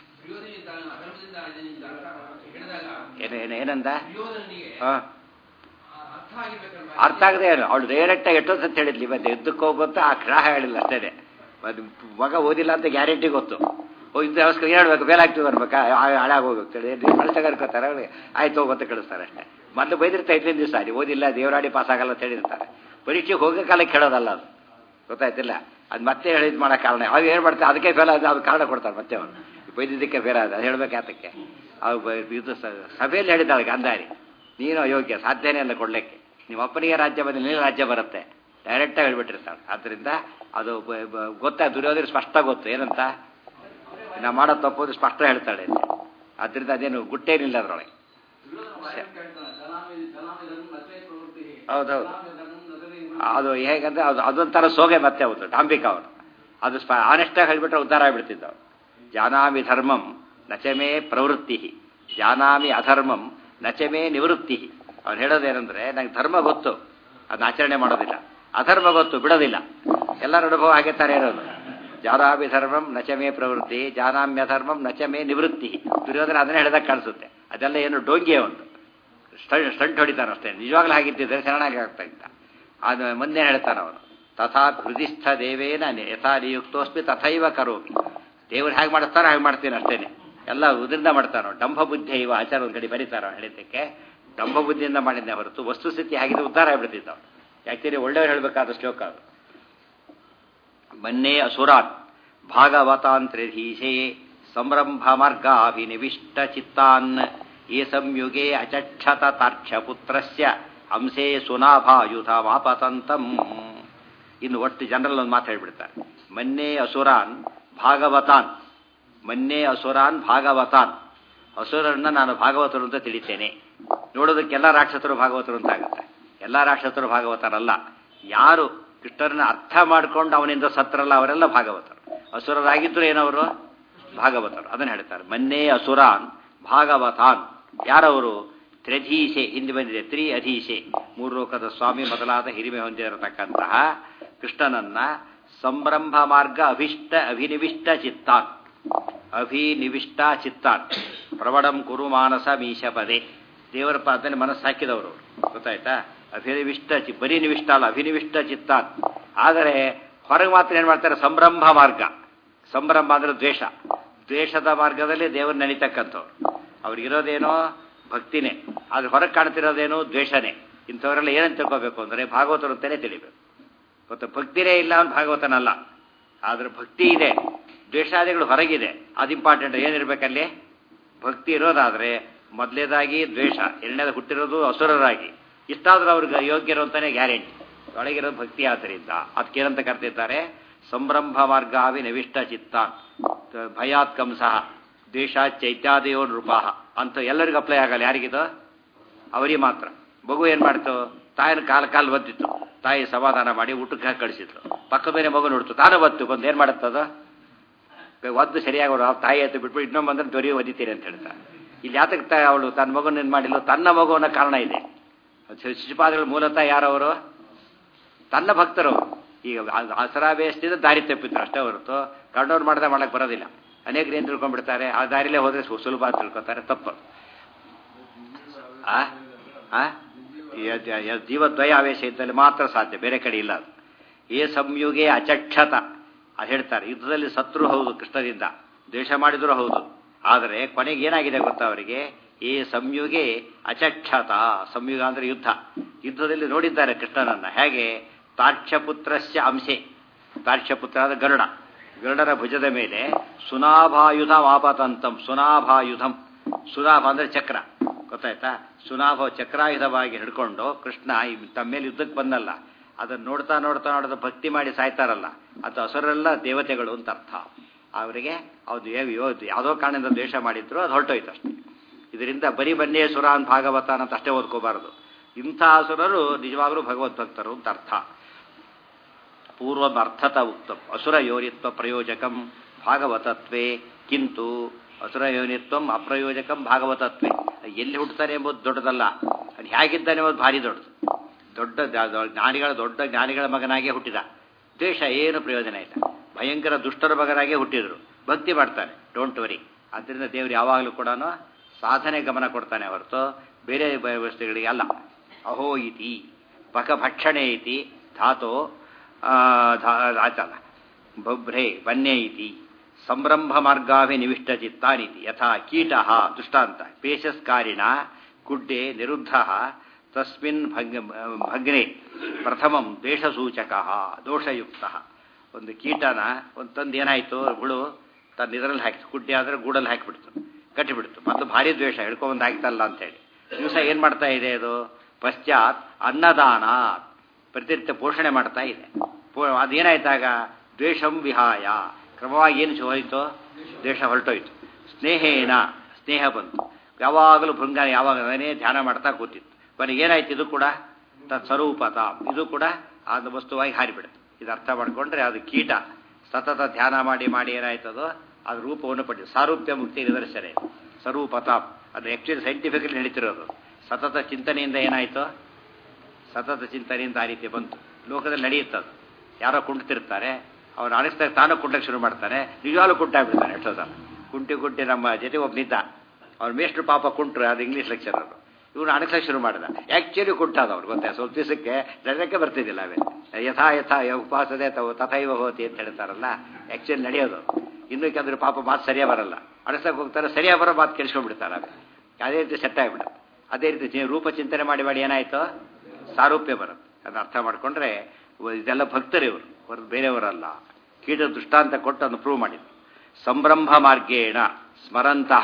S1: ಏನು ಏನು ಏನಂದ ಹಾ ಅರ್ಥ ಆಗದೆ ಏನು ಅವಳು ಡೈರೆಕ್ಟ್ ಆಗಿ ಎಷ್ಟೊಂದು ಅಂತ ಹೇಳಿದ್ಲಿ ಮತ್ತೆ ಯುದ್ಧಕ್ಕೆ ಹೋಗುವಂತ ಆ ಕ್ರಾಹ ಹೇಳಿಲ್ಲ ಅಷ್ಟೇ ಮಗ ಓದಿಲ್ಲ ಅಂತ ಗ್ಯಾರಂಟಿ ಗೊತ್ತು ಓ ಇಂಥ ಅವಸ್ಕರ ಹೇಳ್ಬೇಕು ಬೇರೆ ಆಗ್ತೀವಿ ಬರ್ಬೇಕಾ ಹಾಳಾಗಿ ಹೋಗ್ಬೇಕು ಮನಸ್ಸಾಗ ಅನ್ಕೋತಾರೆ ಅವ್ರಿಗೆ ಆಯ್ತು ಹೋಗುತ್ತೆ ಕಳಿಸ್ತಾರೆ ಅಷ್ಟೇ ಮೊದಲು ಬೈದಿರ್ತಾ ಇದ್ದಿನ ದಿವಸ ಅಲ್ಲಿ ಓದಿಲ್ಲ ದೇವರಾಡಿ ಪಾಸ್ ಆಗಲ್ಲ ಅಂತ ಹೇಳಿರ್ತಾರೆ ಪರೀಕ್ಷೆಗೆ ಹೋಗೋ ಕಾಲಕ್ಕೆ ಹೇಳೋದಲ್ಲ ಅದು ಗೊತ್ತಾಯ್ತಿಲ್ಲ ಅದು ಮತ್ತೆ ಹೇಳಿದ್ ಮಾಡೋ ಕಾರಣ ಅವು ಏನು ಮಾಡ್ತಾರೆ ಅದಕ್ಕೆ ಫೇಲ್ ಆದ ಅದು ಕಾರಣ ಕೊಡ್ತಾರೆ ಮತ್ತೆ ಅವನು ಬೈದಿದ್ದಕ್ಕೆ ಫೇಲ್ ಆದ ಅದು ಹೇಳ್ಬೇಕು ಯಾತಕ್ಕೆ ಅವು ಇದು ಸಭೆಯಲ್ಲಿ ಹೇಳಿದ್ದಾಳೆ ಗಾಂಧಾರಿ ನೀನು ಅಯೋಗ್ಯ ಸಾಧ್ಯನೇ ಅಲ್ಲ ಕೊಡ್ಲಿಕ್ಕೆ ನಿಮ್ಮ ಅಪ್ಪನಿಗೆ ರಾಜ್ಯ ಬಂದ ನೀನು ರಾಜ್ಯ ಬರುತ್ತೆ ಡೈರೆಕ್ಟಾಗಿ ಹೇಳ್ಬಿಟ್ಟಿರ್ತಾಳೆ ಆದ್ದರಿಂದ ಅದು ಗೊತ್ತಾ ದುರ್ಯೋಧನ ಸ್ಪಷ್ಟ ಗೊತ್ತು ಏನಂತ ನಾವು ಮಾಡೋ ತಪ್ಪೋದು ಸ್ಪಷ್ಟ ಹೇಳ್ತಾಳೆ ಅಂತ ಆದ್ದರಿಂದ ಅದೇನು ಗುಟ್ಟೇನಿಲ್ಲ ಅದರೊಳಗೆ ಹೌದೌದು ಅದು ಹೇಗಂದ್ರೆ ಅದು ಅದೊಂಥರ ಸೋಗೆ ಮತ್ತೆ ಅವತ್ತು ಡಾಂಬಿಕ ಅವನು ಅದು ಸ್ಪ ಆನೆಸ್ಟಾಗಿ ಹೇಳಿಬಿಟ್ರೆ ಉದ್ಧಾರ ಆಗಿಬಿಡ್ತಿದ್ದ ಅವನು ಜಾನಾಮಿ ಧರ್ಮಂ ನಚಮೇ ಪ್ರವೃತ್ತಿ ಜಾನಾಮಿ ಅಧರ್ಮಂ ನಚಮೇ ನಿವೃತ್ತಿ ಅವ್ನು ಹೇಳೋದೇನೆಂದ್ರೆ ನಂಗೆ ಧರ್ಮ ಗೊತ್ತು ಅದನ್ನ ಆಚರಣೆ ಮಾಡೋದಿಲ್ಲ ಅಧರ್ಮ ಗೊತ್ತು ಬಿಡೋದಿಲ್ಲ ಎಲ್ಲರ ಅನುಭವ ಹಾಗೆ ತರ ಇರೋದು ಜಾನಾಮಿ ಧರ್ಮಂ ನಚಮೇ ಪ್ರವೃತ್ತಿ ಜಾನಾಮ್ಯ ಧರ್ಮಂ ನಚಮೇ ನಿವೃತ್ತಿ ದುರ್ಯೋಧನ ಅದನ್ನೇ ಹೇಳಿದಾಗ ಕಾಣಿಸುತ್ತೆ ಅದೆಲ್ಲ ಏನು ಡೋಂಗಿ ಒಂದು ಸ್ಟಂಟ್ ಹೊಡಿತಾನೆ ಅಷ್ಟೇ ನಿಜವಾಗ್ಲೂ ಹಾಗಿದ್ದಿದ್ರೆ ಚೆನ್ನಾಗಿ ಆಗ್ತಾ ಇದ್ದ ಅದು ಮುಂದೆ ಹೇಳ್ತಾನೆ ಅವನು ತಥಾ ಹೃದಿಸ್ಥ ದೇವೇನ ಯಥಾ ನಿಯುಕ್ತೋಸ್ಮಿ ತಥೈವ ಕರೋಮಿ ದೇವರು ಹೇಗೆ ಮಾಡಿಸ್ತಾರೋ ಹಾಗೆ ಮಾಡ್ತೀನಿ ಅಷ್ಟೇನೆ ಎಲ್ಲ ಉದ್ರಿಂದ ಮಾಡ್ತಾನೋ ಡಂಭ ಬುದ್ಧಿ ಇವ ಆಚಾರ ಒಂದು ಕಡೆ ಬರೀತಾರೋ ಹೇಳಿದ್ದಕ್ಕೆ ಡಂಭ ಬುದ್ಧಿಯಿಂದ ಮಾಡಿದ್ದೆ ಹೊರತು ವಸ್ತುಸ್ಥಿತಿ ಹಾಗಿದ್ರೆ ಉದ್ಧಾರ ಆಗ್ಬಿಡ್ತಿದ್ದ ಯಾಕೆಂದ್ರೆ ಒಳ್ಳೆಯವ್ರು ಹೇಳಬೇಕಾದ ಶ್ಲೋಕ ಅದು ಮನ್ನೇ ಅಸುರಾನ್ ಭಾಗವತಾಂತ್ರಿಧೀಶೇ ಸಂರಂಭ ಮಾರ್ಗಾಭಿನಿವಿಷ್ಟ ಚಿತ್ತಾನ್ ಈ ಸಂಯುಗೆ ಅಚಕ್ಷತ ತಾರ್ಕ್ಷ್ಯ ಪುತ್ರಸ್ಯ ಅಂಶೇ ಸುನಾಭಾಯುಧ ಮಾಪತಂತಂ ಇನ್ನು ಒಟ್ಟು ಜನರಲ್ ಒಂದು ಮಾತು ಹೇಳ್ಬಿಡ್ತಾರೆ ಮನ್ನೇ ಅಸುರಾನ್ ಭಾಗವತಾನ್ ಮನ್ನೇ ಅಸುರಾನ್ ಭಾಗವತಾನ್ ಅಸುರನ್ನ ನಾನು ಭಾಗವತರು ಅಂತ ತಿಳಿತೇನೆ ನೋಡೋದಕ್ಕೆಲ್ಲ ರಾಕ್ಷಸರು ಭಾಗವತರು ಅಂತ ಆಗುತ್ತೆ ಎಲ್ಲ ರಾಕ್ಷಸರು ಭಾಗವತರಲ್ಲ ಯಾರು ಕೃಷ್ಣರನ್ನ ಅರ್ಥ ಮಾಡ್ಕೊಂಡು ಅವನಿಂದ ಸತ್ರಲ್ಲ ಅವರೆಲ್ಲ ಭಾಗವತರು ಅಸುರರಾಗಿದ್ದರು ಏನವರು ಭಾಗವತರು ಅದನ್ನು ಹೇಳ್ತಾರೆ ಮನ್ನೇ ಅಸುರಾನ್ ಭಾಗವತಾನ್ ಯಾರವರು ತ್ರಿಧೀಶೆ ಹಿಂದೆ ಬಂದಿದೆ ತ್ರಿ ಅಧೀಶೆ ಮೂರು ಲೋಕದ ಸ್ವಾಮಿ ಮೊದಲಾದ ಹಿರಿಮೆ ಹೊಂದಿರತಕ್ಕಂತಹ ಕೃಷ್ಣನನ್ನ ಸಂರಂಭ ಮಾರ್ಗ ಅಭಿಷ್ಟ ಅಭಿನಿವಿಷ್ಟ ಚಿತ್ತಾನ್ ಅಭಿನಿವಿಷ್ಟ ಚಿತ್ತಾನ್ ಪ್ರವಡಂ ಕುರು ಮಾನಸ ಮೀಶ ಪದೇ ದೇವರ ಪಾದನೆ ಮನಸ್ಸು ಹಾಕಿದವರು ಗೊತ್ತಾಯ್ತಾ ಅಭಿನಿವಿಷ್ಟ ಚಿ ಬರೀ ನಿವಿಷ್ಟ ಅಲ್ಲ ಅಭಿನಿವಿಷ್ಟ ಚಿತ್ತಾನ್ ಆದರೆ ಹೊರಗೆ ಮಾತ್ರ ಏನು ಮಾಡ್ತಾರೆ ಸಂರಂಭ ಮಾರ್ಗ ಸಂಭ್ರಮ ಅಂದ್ರೆ ದ್ವೇಷ ದ್ವೇಷದ ಮಾರ್ಗದಲ್ಲಿ ದೇವರು ನೆನಿತಕ್ಕಂಥವ್ರು ಅವ್ರಿಗಿರೋದೇನೋ ಭಕ್ತಿನೇ ಆದ್ರೆ ಹೊರಗೆ ಕಾಣ್ತಿರೋದೇನೋ ದ್ವೇಷನೇ ಇಂಥವರೆಲ್ಲ ಏನಂತ ತಿಳ್ಕೋಬೇಕು ಅಂದರೆ ಭಾಗವತರು ಅಂತಾನೆ ತಿಳಿಬೇಕು ಗೊತ್ತ ಭಕ್ತಿನೇ ಇಲ್ಲ ಅವ್ನು ಭಾಗವತನಲ್ಲ ಆದ್ರೆ ಭಕ್ತಿ ಇದೆ ದ್ವೇಷಾದಿಗಳು ಹೊರಗಿದೆ ಅದು ಇಂಪಾರ್ಟೆಂಟ್ ಏನಿರ್ಬೇಕಲ್ಲಿ ಭಕ್ತಿ ಇರೋದಾದ್ರೆ ಮೊದಲೇದಾಗಿ ದ್ವೇಷ ಎರಡನೇದು ಹುಟ್ಟಿರೋದು ಅಸುರರಾಗಿ ಇಷ್ಟಾದ್ರೂ ಅವ್ರಿಗೆ ಯೋಗ್ಯರು ಅಂತಾನೆ ಗ್ಯಾರಂಟಿ ಒಳಗಿರೋದು ಭಕ್ತಿ ಆದ್ದರಿಂದ ಅದಕ್ಕೇನಂತ ಕರೆದಿದ್ದಾರೆ ಸಂಭ್ರಂಭ ಮಾರ್ಗಾವಿ ನವಿಷ್ಟ ಚಿತ್ತ ಭಯಾತ್ ಕಂಸಃ ದ್ವೇಷ ಚೈತ್ಯಾದಯೋ ನೃಪಾಹ ಅಂತ ಎಲ್ಲರಿಗೂ ಅಪ್ಲೈ ಆಗಲ್ಲ ಯಾರಿಗಿದು ಅವರಿಗೆ ಮಾತ್ರ ಮಗು ಏನು ಮಾಡ್ತು ತಾಯಿನ ಕಾಲ ಕಾಲು ಬದ್ದಿತ್ತು ತಾಯಿ ಸಮಾಧಾನ ಮಾಡಿ ಊಟಕ್ಕೆ ಹಾಕಿ ಕಳಿಸಿದ್ರು ಪಕ್ಕದ ಮೇಲೆ ಮಗು ನೋಡ್ತು ತಾನು ಬತ್ತು ಬಂದು ಏನು ಮಾಡುತ್ತದ ಒದ್ದು ಸರಿಯಾಗಿ ಅವ್ರು ತಾಯಿ ಆಯ್ತು ಬಿಟ್ಬಿಟ್ಟು ಇನ್ನೊಮ್ಮೆ ಬಂದ್ರೆ ದೊರಿ ಒದಿತೀರಿ ಅಂತ ಹೇಳ್ತಾರೆ ಇಲ್ಲಿ ಯಾತಕ್ಕೆ ತಾಯಿ ಅವಳು ತನ್ನ ಮಗನ ಏನು ಮಾಡಿಲ್ಲ ತನ್ನ ಮಗು ಅನ್ನೋ ಕಾರಣ ಇದೆ ಶಿಶುಪಾದಗಳು ಮೂಲತಃ ಯಾರವರು ತನ್ನ ಭಕ್ತರು ಈಗ ಆಸರಾ ಬೇಸ್ತಿದ್ರೆ ದಾರಿ ತಪ್ಪಿದ್ರು ಅಷ್ಟೇ ಹೊರತು ಕಣ್ಣವ್ರು ಮಾಡ್ದೆ ಮಾಡಕ್ಕೆ ಬರೋದಿಲ್ಲ ಅನೇಕರು ಏನು ತಿಳ್ಕೊಂಡ್ಬಿಡ್ತಾರೆ ಆ ದಾರಿಲೇ ಹೋದ್ರೆ ಸುಲಭ ಅಂತ ತಿಳ್ಕೊತಾರೆ ತಪ್ಪು ಆ ಆ ಜೀವದ್ವಯ ಆವೇಶ ಇದ್ದಲ್ಲಿ ಮಾತ್ರ ಸಾಧ್ಯ ಬೇರೆ ಕಡೆ ಇಲ್ಲ ಅದು ಏ ಸಂಯುಗೆ ಅಚಕ್ಷತ ಅದು ಹೇಳ್ತಾರೆ ಯುದ್ಧದಲ್ಲಿ ಸತ್ರು ಹೌದು ಕೃಷ್ಣದಿಂದ ದ್ವೇಷ ಮಾಡಿದ್ರು ಹೌದು ಆದರೆ ಕೊನೆಗೆ ಏನಾಗಿದೆ ಗೊತ್ತಾ ಅವರಿಗೆ ಏ ಸಂಯುಗೆ ಅಚಕ್ಷತ ಸಂಯುಗ ಅಂದ್ರೆ ಯುದ್ಧ ಯುದ್ಧದಲ್ಲಿ ನೋಡಿದ್ದಾರೆ ಕೃಷ್ಣನನ್ನ ಹೇಗೆ ತಾರ್ಕ್ಷಪುತ್ರಸ್ಯ ಅಂಶೆ ತಾರ್ಕ್ಷಪುತ್ರ ಆದ ಗರುಡ ಗರುಡರ ಭುಜದ ಮೇಲೆ ಸುನಾಭಾಯುಧ ವಾಪತಂತಂ ಸುನಾಭಾಯುಧಂ ಸುನಾಭ ಅಂದ್ರೆ ಚಕ್ರ ಗೊತ್ತಾಯ್ತಾ ಸುನಾಭ ಚಕ್ರಾಯುಧವಾಗಿ ಹಿಡ್ಕೊಂಡು ಕೃಷ್ಣ ತಮ್ಮ ಮೇಲೆ ಯುದ್ಧಕ್ಕೆ ಬಂದಲ್ಲ ಅದನ್ನು ನೋಡ್ತಾ ನೋಡ್ತಾ ನೋಡ್ತಾ ಭಕ್ತಿ ಮಾಡಿ ಸಾಯ್ತಾರಲ್ಲ ಅದು ಹಸರೆಲ್ಲ ದೇವತೆಗಳು ಅಂತ ಅರ್ಥ ಅವರಿಗೆ ಅದು ಯಾವುದೋ ಕಾರಣದಿಂದ ದ್ವೇಷ ಮಾಡಿದ್ರು ಅದು ಹೊರಟೋಯ್ತು ಅಷ್ಟೇ ಇದರಿಂದ ಬರೀ ಬನ್ನೇ ಸುರ ಅಂತ ಭಾಗವತ ಅಂತ ಅಷ್ಟೇ ಓದ್ಕೋಬಾರದು ಇಂಥ ಅಸುರರು ನಿಜವಾಗಲೂ ಭಗವದ್ಭಕ್ತರು ಅಂತ ಅರ್ಥ ಪೂರ್ವಂ ಅರ್ಥತ ಉಕ್ತಂ ಅಸುರ ಯೋನಿತ್ವ ಪ್ರಯೋಜಕಂ ಭಾಗವತತ್ವೇ ಕಿಂತು ಅಸುರ ಯೋನಿತ್ವಂ ಅಪ್ರಯೋಜಕಂ ಭಾಗವತತ್ವೇ ಎಲ್ಲಿ ಹುಟ್ಟುತ್ತಾನೆ ಎಂಬುದು ದೊಡ್ಡದಲ್ಲ ಅದು ಹೇಗಿದ್ದಾನೆ ಎಂಬುದು ಭಾರಿ ದೊಡ್ಡದು ದೊಡ್ಡ ಜ್ಞಾನಿಗಳ ದೊಡ್ಡ ಜ್ಞಾನಿಗಳ ಮಗನಾಗೆ ಹುಟ್ಟಿದ ದ್ವೇಷ ಏನು ಪ್ರಯೋಜನ ಇಲ್ಲ ಭಯಂಕರ ದುಷ್ಟರ ಮಗನಾಗೆ ಹುಟ್ಟಿದ್ರು ಭಕ್ತಿ ಮಾಡ್ತಾನೆ ಡೋಂಟ್ ವರಿ ಆದ್ದರಿಂದ ದೇವರು ಯಾವಾಗಲೂ ಕೂಡ ಸಾಧನೆ ಗಮನ ಕೊಡ್ತಾನೆ ಹೊರತು ಬೇರೆ ವ್ಯವಸ್ಥೆಗಳಿಗೆ ಅಲ್ಲ ಅಹೋ ಇತಿ ಬಕಭಕ್ಷಣೆ ಇತಿ ಧಾತೋ ಆಚಲ ಬಭ್ರೆ ವನ್ಯೇ ಇತಿ ಸಂರಂಭ ಮಾರ್ಗಾಭಿ ನಿವಿಷ್ಟ ಚಿತ್ತಾನಿತಿ ಯಥಾ ಕೀಟ ದೃಷ್ಟಾಂತ ಪೇಶಸ್ಕಾರಿಣ ಗುಡ್ಡೆ ನಿರುದ್ಧ ತಸ್ಮಿನ್ ಭಗ್ ಭಗ್ನೆ ಪ್ರಥಮಂ ದ್ವೇಷಸೂಚಕ ದೋಷಯುಕ್ತ ಒಂದು ಕೀಟನ ಒಂದು ತಂದು ಏನಾಯಿತು ಹುಳು ತನ್ನ ಇದರಲ್ಲಿ ಹಾಕಿತು ಗುಡ್ಡೆ ಆದರೆ ಗೂಡಲ್ಲಿ ಹಾಕಿಬಿಡ್ತು ಕಟ್ಟಿಬಿಡ್ತು ಮತ್ತು ಭಾರಿ ದ್ವೇಷ ಹಿಡ್ಕೊಂಬಂದು ಹಾಕ್ತಲ್ಲ ಅಂತೇಳಿ ದಿವಸ ಏನು ಮಾಡ್ತಾ ಇದೆ ಅದು ಪಶ್ಚಾತ್ ಅನ್ನದಾನ ಪ್ರತಿನಿತ್ಯ ಪೋಷಣೆ ಮಾಡ್ತಾ ಇದೆ ಅದೇನಾಯ್ತಾಗ ದ್ವೇಷಂ ವಿಹಾಯ ಕ್ರಮವಾಗಿ ಏನು ಹೋಯಿತು ದ್ವೇಷ ಹೊರಟೋಯ್ತು ಸ್ನೇಹೇನ ಸ್ನೇಹ ಬಂತು ಯಾವಾಗಲೂ ಭೃಂಗ ಯಾವಾಗ ಅದನ್ನೇ ಧ್ಯಾನ ಮಾಡ್ತಾ ಕೂತಿತ್ತು ಕೊನೆಗೆ ಏನಾಯ್ತು ಇದು ಕೂಡ ತತ್ಸ್ವರೂಪತ ಇದು ಕೂಡ ಅದು ವಸ್ತುವಾಗಿ ಹಾರಿಬಿಡುತ್ತೆ ಇದು ಅರ್ಥ ಮಾಡಿಕೊಂಡ್ರೆ ಅದು ಕೀಟ ಸತತ ಧ್ಯಾನ ಮಾಡಿ ಮಾಡಿ ಏನಾಯ್ತದೋ ಅದು ರೂಪವನ್ನು ಪಡೆದು ಸಾರೂಪ್ಯ ಮುಕ್ತಿ ನಿದರ್ಶನ ಸ್ವರೂಪತಾಪ್ ಅದು ಆ್ಯಕ್ಚುಲಿ ಸೈಂಟಿಫಿಕಲಿ ನಡೀತಿರೋದು ಸತತ ಚಿಂತನೆಯಿಂದ ಏನಾಯಿತು ಸತತ ಚಿಂತನೆಯಿಂದ ಆ ರೀತಿ ಬಂತು ಲೋಕದಲ್ಲಿ ನಡೆಯುತ್ತದು ಯಾರೋ ಕುಂಟ್ತಿರ್ತಾರೆ ಅವ್ರು ಅನಿಸ್ದಾಗ ತಾನು ಕುಂಟಕ್ಕೆ ಶುರು ಮಾಡ್ತಾನೆ ನಿಜವಾಗ್ಲೂ ಕುಂಟಾಗ್ಬಿಡ್ತಾನೆ ಎಷ್ಟೋದ ಕುಂಟಿ ಕುಂಟಿ ನಮ್ಮ ಜೊತೆ ಒಬ್ಬನಿದ್ದ ಅವ್ರ ಮೇಷ್ಟ್ರು ಪಾಪ ಕುಂಟ್ರು ಅದು ಇಂಗ್ಲೀಷ್ ಲೆಕ್ಚರರು ಇವನು ಅಣಸಕ್ಕೆ ಶುರು ಮಾಡಿದ ಆ್ಯಕ್ಚುಲಿ ಕುಂಟಾದ ಅವ್ರು ಗೊತ್ತಾ ಸ್ವಲ್ಪ ದಿವಸಕ್ಕೆ ಜನಕ್ಕೆ ಬರ್ತಿದ್ದಿಲ್ಲ ಅವೇ ಯಥಾ ಯಥಾ ಉಪವಾಸದೆ ತವ ತಥೈವ ಹೋತಿ ಅಂತ ಹೇಳ್ತಾರಲ್ಲ ಆ್ಯಕ್ಚುಲಿ ನಡೆಯೋದು ಇನ್ನೂ ಯಾಕಂದ್ರೆ ಪಾಪ ಮಾತು ಸರಿಯಾ ಬರಲ್ಲ ಅಣಸಕ್ಕೆ ಹೋಗ್ತಾರೆ ಸರಿಯಾ ಬರೋ ಮಾತು ಕೇಳಿಸ್ಕೊಂಡ್ಬಿಡ್ತಾರೆ ಅವೇ ಅದೇ ರೀತಿ ಸೆಟ್ ಆಗಿಬಿಡುತ್ತೆ ಅದೇ ರೀತಿ ರೂಪ ಚಿಂತನೆ ಮಾಡಿ ಮಾಡಿ ಏನಾಯಿತು ಸಾರೂಪ್ಯ ಬರುತ್ತೆ ಅದನ್ನ ಅರ್ಥ ಮಾಡಿಕೊಂಡ್ರೆ ಇದೆಲ್ಲ ಭಕ್ತರು ಇವರು ಹೊರತು ಬೇರೆಯವರಲ್ಲ ಕೀಟ ದೃಷ್ಟಾಂತ ಕೊಟ್ಟು ಅದನ್ನು ಪ್ರೂವ್ ಮಾಡಿದ್ರು ಸಂಭ್ರಂಭ ಮಾರ್ಗೇಣ ಸ್ಮರಂತಹ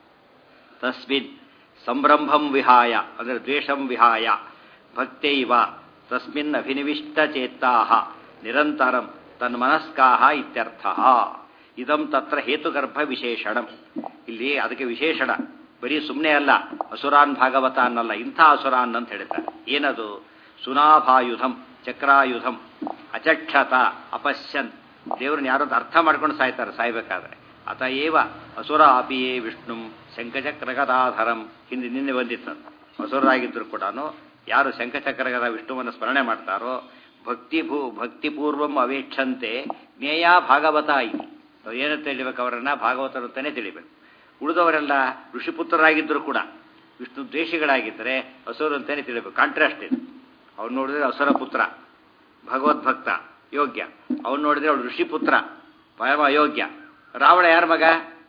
S1: ತಸ್ಮಿನ್ ಸಂಭ್ರಂಭಂ ವಿಹಾಯ ಅಂದರೆ ದ್ವೇಷಂ ವಿಹಾಯ ಭಕ್ತೈವ ತಸ್ಮಿನ್ ಅಭಿನಿವಿಷ್ಟ ಚೇತಾ ನಿರಂತರಂ ತನ್ಮನಸ್ಕಾ ಇತ್ಯರ್ಥ ಇದಂ ತತ್ರ ಹೇತುಗರ್ಭ ವಿಶೇಷಣಂ ಇಲ್ಲಿ ಅದಕ್ಕೆ ವಿಶೇಷಣ ಬರೀ ಸುಮ್ಮನೆ ಅಲ್ಲ ಅಸುರಾನ್ ಭಾಗವತ ಅನ್ನಲ್ಲ ಇಂಥ ಅಸುರಾನ್ ಅಂತ ಹೇಳ್ತಾರೆ ಏನದು ಸುನಾಭಾಯುಧಂ ಚಕ್ರಾಯುಧಂ ಅಚಕ್ಷತ ಅಪಶ್ಯನ್ ದೇವ್ರನ್ನ ಯಾರೋ ಅರ್ಥ ಮಾಡ್ಕೊಂಡು ಸಾಯ್ತಾರೆ ಸಾಯ್ಬೇಕಾದ್ರೆ ಅತಏವ ಅಸುರ ಅಪಿಯೇ ವಿಷ್ಣು ಶಂಖಚಕ್ರಗದಾಧರಂ ಹಿಂದೆ ನಿನ್ನೆ ಬಂದಿತ್ತು ಅಸುರರಾಗಿದ್ದರು ಕೂಡ ಯಾರು ಶಂಖಚಕ್ರಗದ ವಿಷ್ಣುವನ್ನು ಸ್ಮರಣೆ ಮಾಡ್ತಾರೋ ಭಕ್ತಿ ಭೂ ಭಕ್ತಿಪೂರ್ವಂ ಅವೇಕ್ಷಂತೆ ಜ್ಞೇಯ ಭಾಗವತ ಇತಿ ಏನಂತ ತಿಳಿಬೇಕು ಅವರನ್ನ ಭಾಗವತರು ಅಂತಾನೆ ತಿಳಿಬೇಕು ಉಳಿದವರೆಲ್ಲ ಋಷಿಪುತ್ರರಾಗಿದ್ದರೂ ಕೂಡ ವಿಷ್ಣು ದ್ವೇಷಿಗಳಾಗಿದ್ದರೆ ಅಸುರ ಅಂತಾನೆ ತಿಳಿಬೇಕು ಕಾಂಟ್ರಾಸ್ಟ್ ಇದೆ ಅವ್ನು ನೋಡಿದ್ರೆ ಅಸುರ ಪುತ್ರ ಭಗವದ್ಭಕ್ತ ಯೋಗ್ಯ ಅವ್ನು ನೋಡಿದ್ರೆ ಅವಳು ಋಷಿಪುತ್ರ ಪರಮ ಅಯೋಗ್ಯ ರಾವಣ ಯಾರ ಮಗ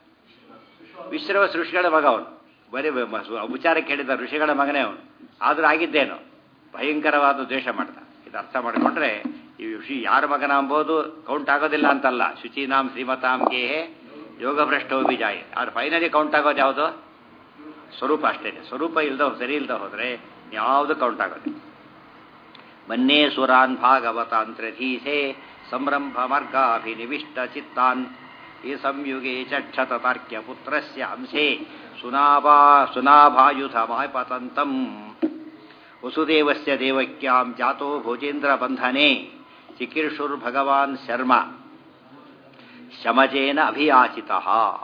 S1: ವಿಶ್ರವ ಋಷಿಗಳ ಮಗ ಅವನು ಬರೀ ಉಪಚಾರಕ್ಕೆ ಹೇಳಿದ ಋಷಿಗಳ ಮಗನೇ ಅವನು ಆದರೂ ಆಗಿದ್ದೇನು ಭಯಂಕರವಾದ ದ್ವೇಷ ಮಾಡ್ದ ಇದು ಅರ್ಥ ಮಾಡಿಕೊಂಡ್ರೆ ಈ ಋಷಿ ಯಾರ ಮಗನ ಅಂಬೋದು ಕೌಂಟ್ ಆಗೋದಿಲ್ಲ ಅಂತಲ್ಲ ಶುಚೀನಾಂ ಶ್ರೀಮತಾಂ ಗೇಹೆ ಯೋಗ ಭ್ರಷ್ಟೋ ಬಿಜಾಯಿ ಆದ್ರೆ ಫೈನಲಿ ಕೌಂಟ್ ಆಗೋದು ಯಾವುದು ಸ್ವರೂಪ ಅಷ್ಟೇ ಸ್ವರೂಪ ಇಲ್ದ ಸರಿ ಇಲ್ದ ಹೋದ್ರೆ ಯಾವುದು ಕೌಂಟ್ ಆಗೋದಿಲ್ಲ ಮನ್ಯೇ ಸುರಾನ್ ಭಾಗವತಾಂತ್ರಧೀಸೆ ಸಂರಂಭ ಮಾರ್ಗಾಭಿನಿವಿಷ್ಟ ಚಿತ್ತಾನ್ ಈ ಸಂಯುಗೆ ಚಕ್ಷತ ತಾರ್ಕ್ಯ ಪುತ್ರಸ್ಯ ಅಂಶೇ ಸುನಾಭಾ ಸುನಾಭಾಯುಧ ಮಾಪತಂತಂ ವಸುದೇವಸ್ಯ ದೇವಕ್ಯಾಂ ಜಾತೋ ಭೋಜೇಂದ್ರ ಬಂಧನೆ ಚಿಕೀರ್ಷುರ್ಭಗವಾನ್ ಶರ್ಮ ಶಮಜೇನ ಅಭಿಯಾಚಿತಃ